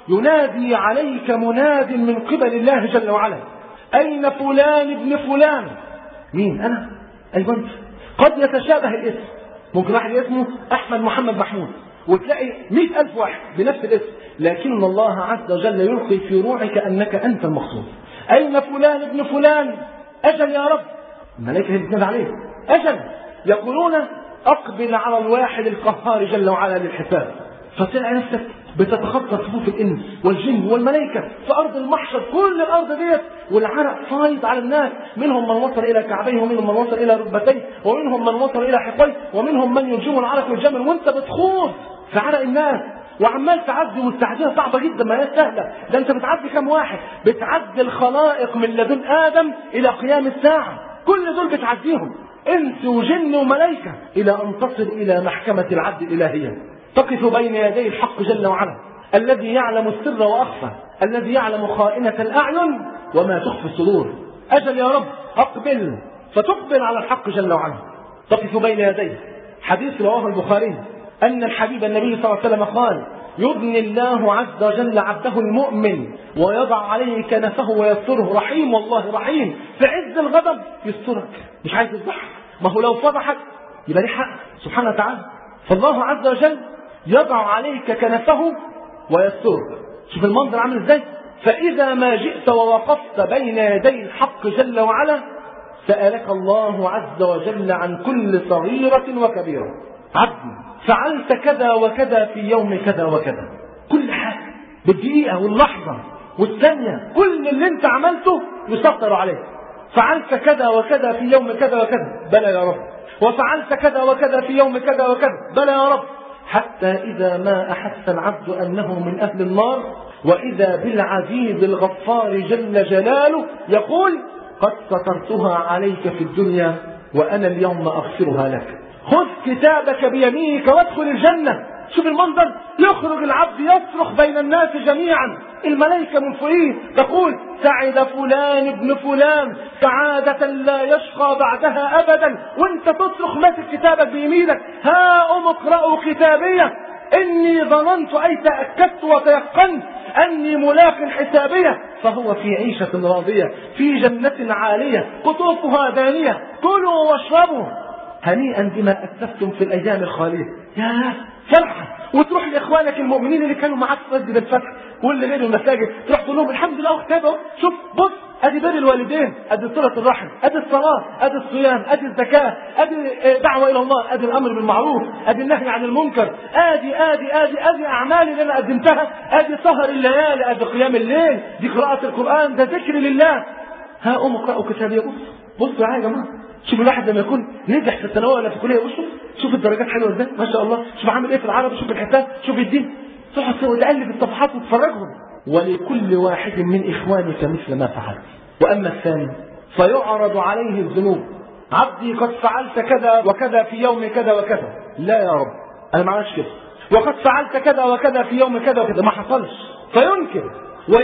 ينادي عليك مناد من قبل الله جل وعلا اين فلان ابن فلان مين انا ايوه انت قد يتشابه الاسم ممكن واحد اسمه احمد محمد محمود وتلاقي مئة ألف واحد بنفس الاسم لكن الله عز وجل يلقي في روحك أنك أنت المقصود أين فلان ابن فلان أجل يا رب الملائكة بتنادي عليه أجل يقولون أقبل على الواحد القهار جل وعلا للحساب فتلاقي نفسك بتتخطى صفوف الانس والجن والملائكه في ارض المحشر كل الارض ديت والعرق فايض على الناس منهم من وصل الى كعبيه ومنهم من وصل الى ركبتيه ومنهم من وصل الى حقيه ومنهم من يلجمه العرق والجمل وانت بتخوض في عرق الناس وعمال تعدي والتعديه صعبه جدا ما هي سهله ده انت بتعدي كم واحد بتعدي الخلائق من لدن ادم الى قيام الساعه كل دول بتعديهم انس وجن وملائكه الى ان تصل الى محكمه العدل الالهيه تقف بين يدي الحق جل وعلا الذي يعلم السر واخفى الذي يعلم خائنه الاعين وما تخفي الصدور اجل يا رب اقبل فتقبل على الحق جل وعلا تقف بين يديه حديث رواه البخاري ان الحبيب النبي صلى الله عليه وسلم قال يبني الله عز وجل عبده المؤمن ويضع عليه كنفه ويستره رحيم والله رحيم في عز الغضب يسترك مش عايز يفضحك ما هو لو فضحك يبقى ليه حق سبحانه وتعالى فالله عز وجل يضع عليك كنفه ويسترك شوف المنظر عامل ازاي فإذا ما جئت ووقفت بين يدي الحق جل وعلا سألك الله عز وجل عن كل صغيرة وكبيرة عبدي فعلت كذا وكذا في يوم كذا وكذا كل حاجة بالدقيقة واللحظة والثانية كل اللي انت عملته يسطر عليك فعلت كذا وكذا في يوم كذا وكذا بلى يا رب وفعلت كذا وكذا في يوم كذا وكذا بلى يا رب حتى إذا ما أحس العبد أنه من أهل النار وإذا بالعزيز الغفار جل جلاله يقول قد سترتها عليك في الدنيا وأنا اليوم أغفرها لك خذ كتابك بيمينك وادخل الجنة شوف المنظر يخرج العبد يصرخ بين الناس جميعا الملائكة من فوقيه تقول سعد فلان ابن فلان سعادة لا يشقى بعدها أبدا وانت تصرخ ماسك كتابك بيمينك ها أم اقرأوا كتابية إني ظننت أي تأكدت وتيقنت أني ملاق حسابية فهو في عيشة راضية في جنة عالية قطوفها دانية كلوا واشربوا هنيئا بما أسلفتم في الأيام الخالية يا فرحة وتروح لإخوانك المؤمنين اللي كانوا معاك في مسجد الفتح واللي غير المساجد تروح تقول لهم الحمد لله وكتابه شوف بص ادي بر الوالدين ادي صلة الرحم ادي الصلاة ادي الصيام ادي الزكاة ادي دعوة الى الله ادي الامر بالمعروف ادي النهي عن المنكر ادي ادي ادي ادي اعمال اللي انا قدمتها ادي سهر الليالي ادي قيام الليل دي قراءة القرآن ده ذكر لله ها ام اقرأوا كتابي بص بصوا معايا يا جماعة شوف الواحد لما يكون نجح في الثانويه ولا في الكليه وشوف شوف الدرجات حلوه ازاي ما شاء الله شوف عامل ايه في العربي شوف الحساب شوف الدين تقعد تقلب الصفحات وتفرجهم ولكل واحد من اخوانك مثل ما فعلت واما الثاني فيعرض عليه الذنوب عبدي قد فعلت كذا وكذا في يوم كذا وكذا لا يا رب انا ما عملتش كده وقد فعلت كذا وكذا في يوم كذا وكذا ما حصلش فينكر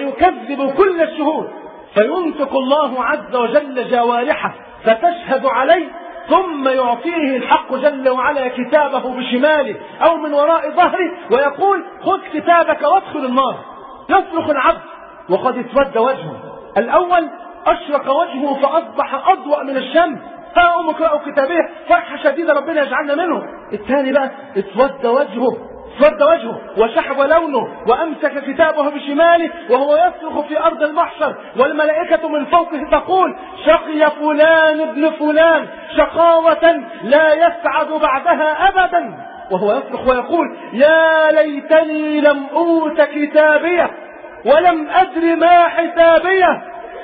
ويكذب كل الشهود فينطق الله عز وجل جوارحه فتشهد عليه ثم يعطيه الحق جل وعلا كتابه بشماله او من وراء ظهره ويقول خذ كتابك وادخل النار يصرخ العبد وقد اسود وجهه الاول اشرق وجهه فاصبح اضوأ من الشمس ها ام اقرأوا كتابيه فرحه شديده ربنا يجعلنا منهم الثاني بقى اسود وجهه اسود وجهه وشحب لونه وامسك كتابه بشماله وهو يصرخ في ارض المحشر والملائكه من فوقه تقول شقي فلان ابن فلان شقاوه لا يسعد بعدها ابدا وهو يصرخ ويقول يا ليتني لم اوت كتابيه ولم ادر ما حسابيه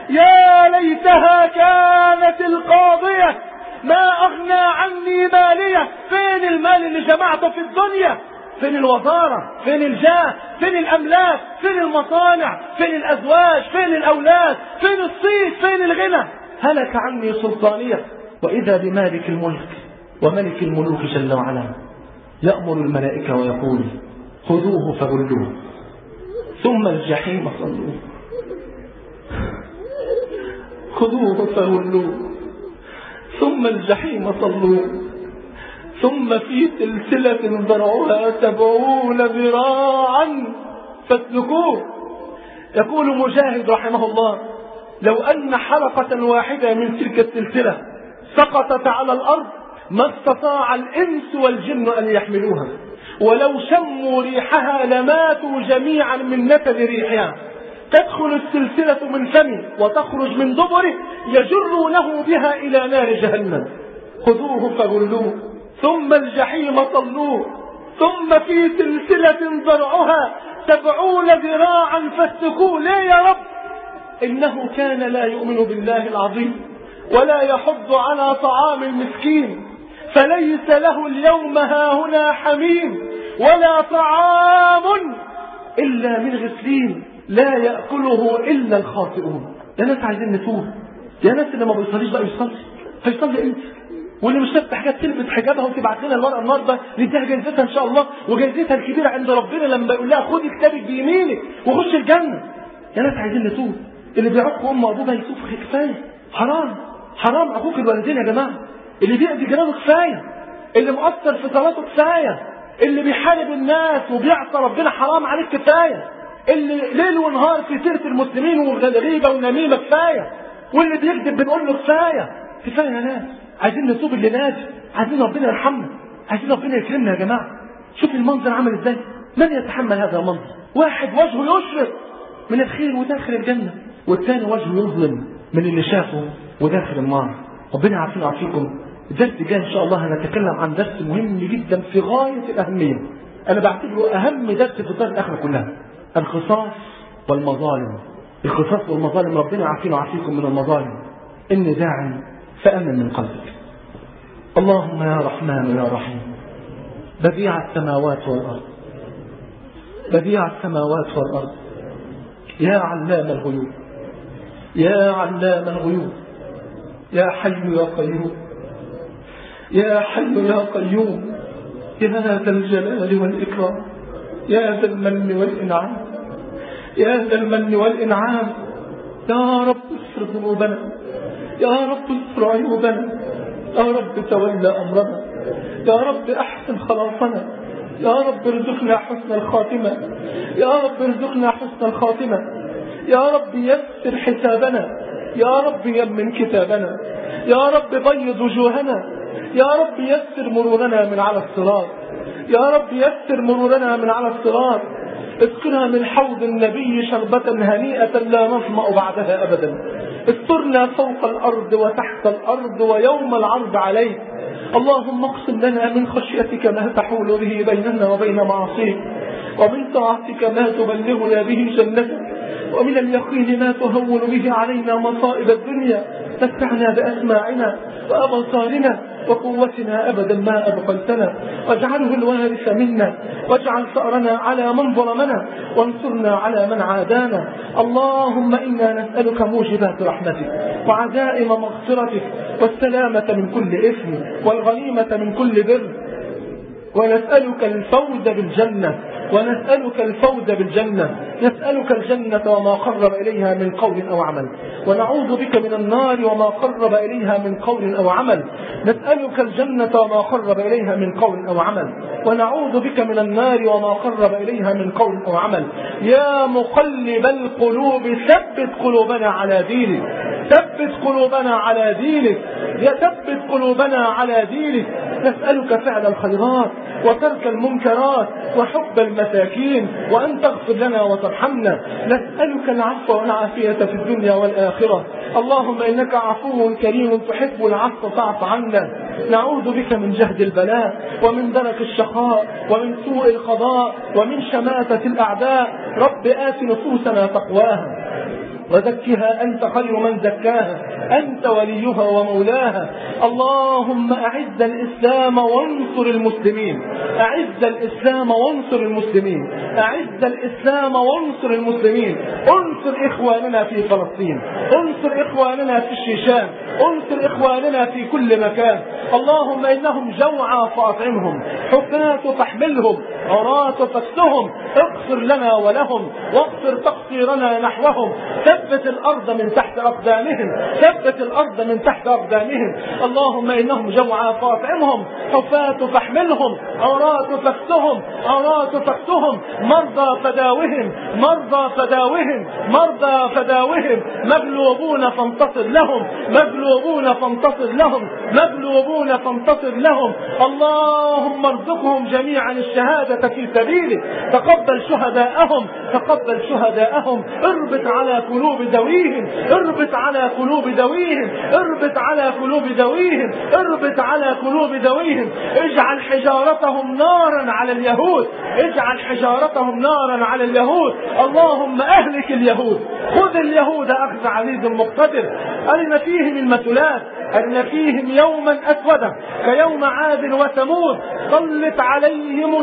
يا ليتها كانت القاضيه ما اغنى عني ماليه فين المال اللي جمعته في الدنيا فين الوزارة فين الجاه فين الأملاك فين المصانع فين الأزواج فين الأولاد فين الصيت فين الغنى هلك عني سلطانية وإذا بمالك الملك وملك الملوك جل وعلا يأمر الملائكة ويقول خذوه فغلوه ثم الجحيم صلوه خذوه فغلوه ثم الجحيم صلوه ثم في سلسلة ذرعها سبعون ذراعا فاسلكوه يقول مجاهد رحمه الله لو أن حلقة واحدة من تلك السلسلة سقطت على الأرض ما استطاع الإنس والجن أن يحملوها ولو شموا ريحها لماتوا جميعا من نتن ريحها تدخل السلسلة من فمه وتخرج من دبره يجرونه بها إلى نار جهنم خذوه فغلوه ثم الجحيم صلوه ثم في سلسلة ذرعها سبعون ذراعا فاسلكوه ليه يا رب إنه كان لا يؤمن بالله العظيم ولا يحض على طعام المسكين فليس له اليوم هاهنا حميم ولا طعام إلا من غسلين لا يأكله إلا الخاطئون يا ناس عايزين نتوب يا ناس اللي ما بيصليش بقى يصلي هيصلي امتى واللي مش لابسه حاجات تلبس حجابها وتبعت لنا الورقه النهارده نديها جايزتها ان شاء الله وجايزتها الكبيره عند ربنا لما يقول لها خدي كتابك بيمينك وخش الجنه يا ناس عايزين نتوب اللي بيعق امه وابوه يتوب كفايه حرام حرام عقوق الوالدين يا جماعه اللي بيأذي جيرانه كفايه اللي مؤثر في صلاته كفايه اللي بيحارب الناس وبيعصى ربنا حرام عليك كفايه اللي ليل ونهار في سيره المسلمين وغيبه ونميمه كفايه واللي بيكذب بنقول له كفايه كفايه يا ناس عايزين نتوب اللي ناس عايزين ربنا يرحمنا عايزين ربنا يكرمنا يا جماعه شوف المنظر عامل ازاي من يتحمل هذا المنظر واحد وجهه يشرق من الخير وداخل الجنه والثاني وجهه يظلم من اللي شافه وداخل النار ربنا يعافينا ويعافيكم الدرس الجاي ان شاء الله هنتكلم عن درس مهم جدا في غايه الاهميه انا بعتبره اهم درس في الدار الاخره كلها القصاص والمظالم القصاص والمظالم ربنا يعافينا ويعافيكم من المظالم إني داع فأمن من قلبك اللهم يا رحمن يا رحيم بديع السماوات والأرض بديع السماوات والأرض يا علام الغيوب يا علام الغيوب يا حي يا قيوم يا حي يا قيوم يا ذا الجلال والإكرام يا ذا المن والإنعام يا ذا المن والإنعام يا رب استر ذنوبنا يا رب استر عيوبنا يا رب تولى أمرنا يا رب أحسن خلاصنا يا رب ارزقنا حسن الخاتمة يا رب ارزقنا حسن الخاتمة يا رب يسر حسابنا يا رب يمن كتابنا يا رب بيض وجوهنا يا رب يسر مرورنا من على الصراط يا رب يسر مرورنا من على الصراط اسقنا من حوض النبي شربة هنيئة لا نظمأ بعدها أبدا استرنا فوق الأرض وتحت الأرض ويوم العرض عليك اللهم اقسم لنا من خشيتك ما تحول به بيننا وبين معاصيك ومن طاعتك ما تبلغنا به جنتك ومن اليقين ما تهون به علينا مصائب الدنيا متعنا بأسماعنا وأبصارنا وقوتنا أبدا ما أبقلتنا واجعله الوارث منا واجعل ثأرنا على من ظلمنا وانصرنا على من عادانا اللهم إنا نسألك موجبات رحمتك وعزائم مغفرتك والسلامة من كل إثم والغنيمة من كل بر ونسألك الفوز بالجنة ونسألك الفوز بالجنة نسألك الجنة وما قرب إليها من قول أو عمل ونعوذ بك من النار وما قرب إليها من قول أو عمل نسألك الجنة وما قرب إليها من قول أو عمل ونعوذ بك من النار وما قرب إليها من قول أو عمل يا مقلب القلوب ثبت قلوبنا على دينك ثبت قلوبنا على دينك يا ثبت قلوبنا على دينك نسألك فعل الخيرات وترك المنكرات وحب المساكين وأن تغفر لنا وترحمنا نسألك العفو والعافية في الدنيا والآخرة اللهم إنك عفو كريم تحب العفو فاعف عنا نعوذ بك من جهد البلاء ومن درك الشقاء ومن سوء القضاء ومن شماتة الأعداء رب آت نفوسنا تقواها وزكها أنت خير من زكاها أنت وليها ومولاها اللهم أعز الإسلام وانصر المسلمين أعز الإسلام وانصر المسلمين أعز الإسلام وانصر المسلمين انصر إخواننا في فلسطين انصر إخواننا في الشيشان انصر إخواننا في كل مكان اللهم إنهم جوعى فأطعمهم حفاة فاحملهم عراة فاكسهم اغفر لنا ولهم واغفر تقصيرنا نحوهم ثبت الأرض من تحت أقدامهم ثبت الأرض من تحت أقدامهم اللهم إنهم جوعى فاطعمهم حفاة فاحملهم عراة فاكسهم عراة فاكسهم مرضى فداوهم مرضى فداوهم مرضى فداوهم مغلوبون فانتصر لهم مغلوبون فانتصر لهم مغلوبون فانتصر لهم اللهم ارزقهم جميعا الشهادة في سبيلك تقبل شهداءهم تقبل شهداءهم اربط على قلوب ذويهم اربط على قلوب ذويهم اربط على قلوب ذويهم اربط على قلوب ذويهم اجعل حجارتهم نارا على اليهود اجعل حجارتهم نارا على اليهود اللهم اهلك اليهود خذ اليهود اخذ عزيز مقتدر ارنا فيهم المثلات ارنا فيهم يوما اسودا كيوم عاد وثمود سلط عليهم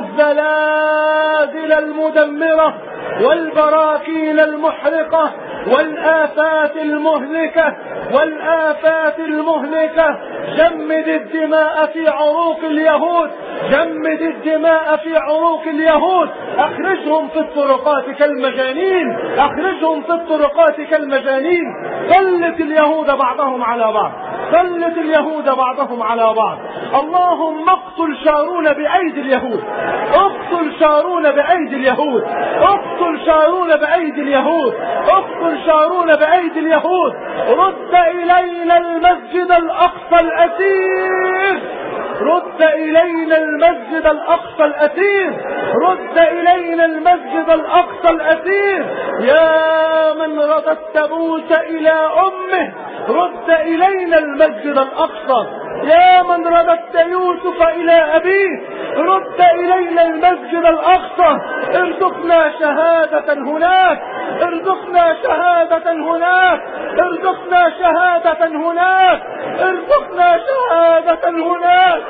الزلازل المدمره والبراكين المحرقه والآفات المهلكة والآفات المهلكة جمد الدماء في عروق اليهود جمد الدماء في عروق اليهود اخرجهم في الطرقات كالمجانين اخرجهم في الطرقات كالمجانين سلط اليهود بعضهم على بعض سلط اليهود بعضهم على بعض اللهم اقتل شارون بايدي اليهود اقتل شارون بايدي اليهود اقتل شارون بايدي اليهود اقتل شارون بايدي اليهود رد الينا المسجد الاقصى الاسير رد إلينا المسجد الأقصى الأثير رد إلينا المسجد الأقصى الأثير يا من رددت موسى إلى أمه رد إلينا المسجد الأقصى يا من رددت يوسف إلى أبيه رد إلينا المسجد الأقصى ارزقنا شهادة هناك ارزقنا شهادة هناك ارزقنا شهادة هناك ارزقنا شهادة هناك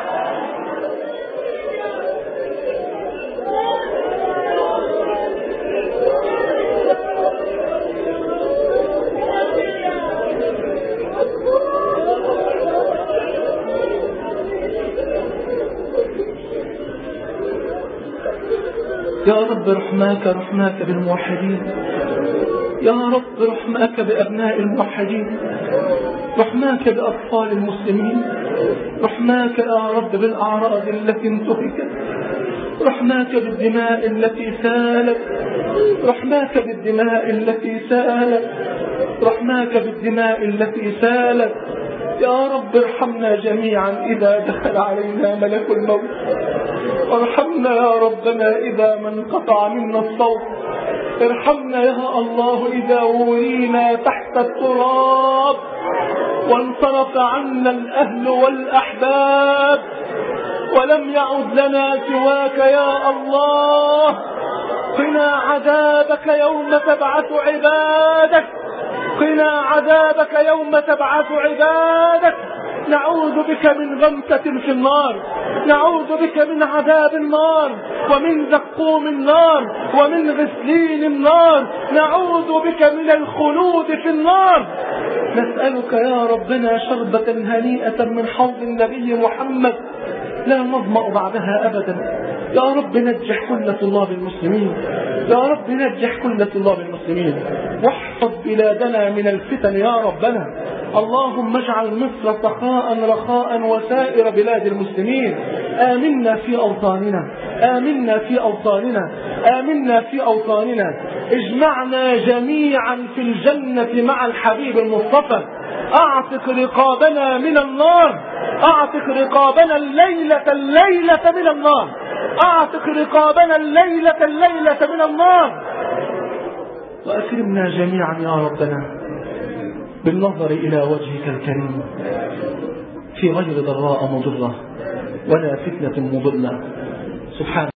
يا رب رحماك رحماك بالموحدين يا رب رحماك بأبناء الموحدين رحماك بأطفال المسلمين رحماك يا رب بالأعراض التي انتهكت رحماك بالدماء التي سالت رحماك بالدماء التي سالت رحماك بالدماء التي سالت يا رب ارحمنا جميعا إذا دخل علينا ملك الموت وارحمنا يا ربنا إذا ما انقطع منا الصوت ارحمنا يا الله إذا ولينا تحت التراب وانصرف عنا الأهل والأحباب ولم يعد لنا سواك يا الله قنا عذابك يوم تبعث عبادك قنا عذابك يوم تبعث عبادك نعوذ بك من غمسة في النار نعوذ بك من عذاب النار ومن زقوم النار ومن غسلين النار نعوذ بك من الخلود في النار نسألك يا ربنا شربة هنيئة من حوض النبي محمد لا نظمأ بعدها أبدا يا رب نجح كل طلاب المسلمين يا رب نجح كل طلاب المسلمين واحفظ بلادنا من الفتن يا ربنا اللهم اجعل مصر سخاء رخاء وسائر بلاد المسلمين آمنا في أوطاننا آمنا في أوطاننا آمنا في أوطاننا اجمعنا جميعا في الجنة مع الحبيب المصطفى اعتق رقابنا من النار اعتق رقابنا الليلة الليلة من النار اعتق رقابنا الليلة الليلة من النار واكرمنا جميعا يا ربنا بالنظر الى وجهك الكريم في غير ضراء مضرة ولا فتنة مضلة سبحانك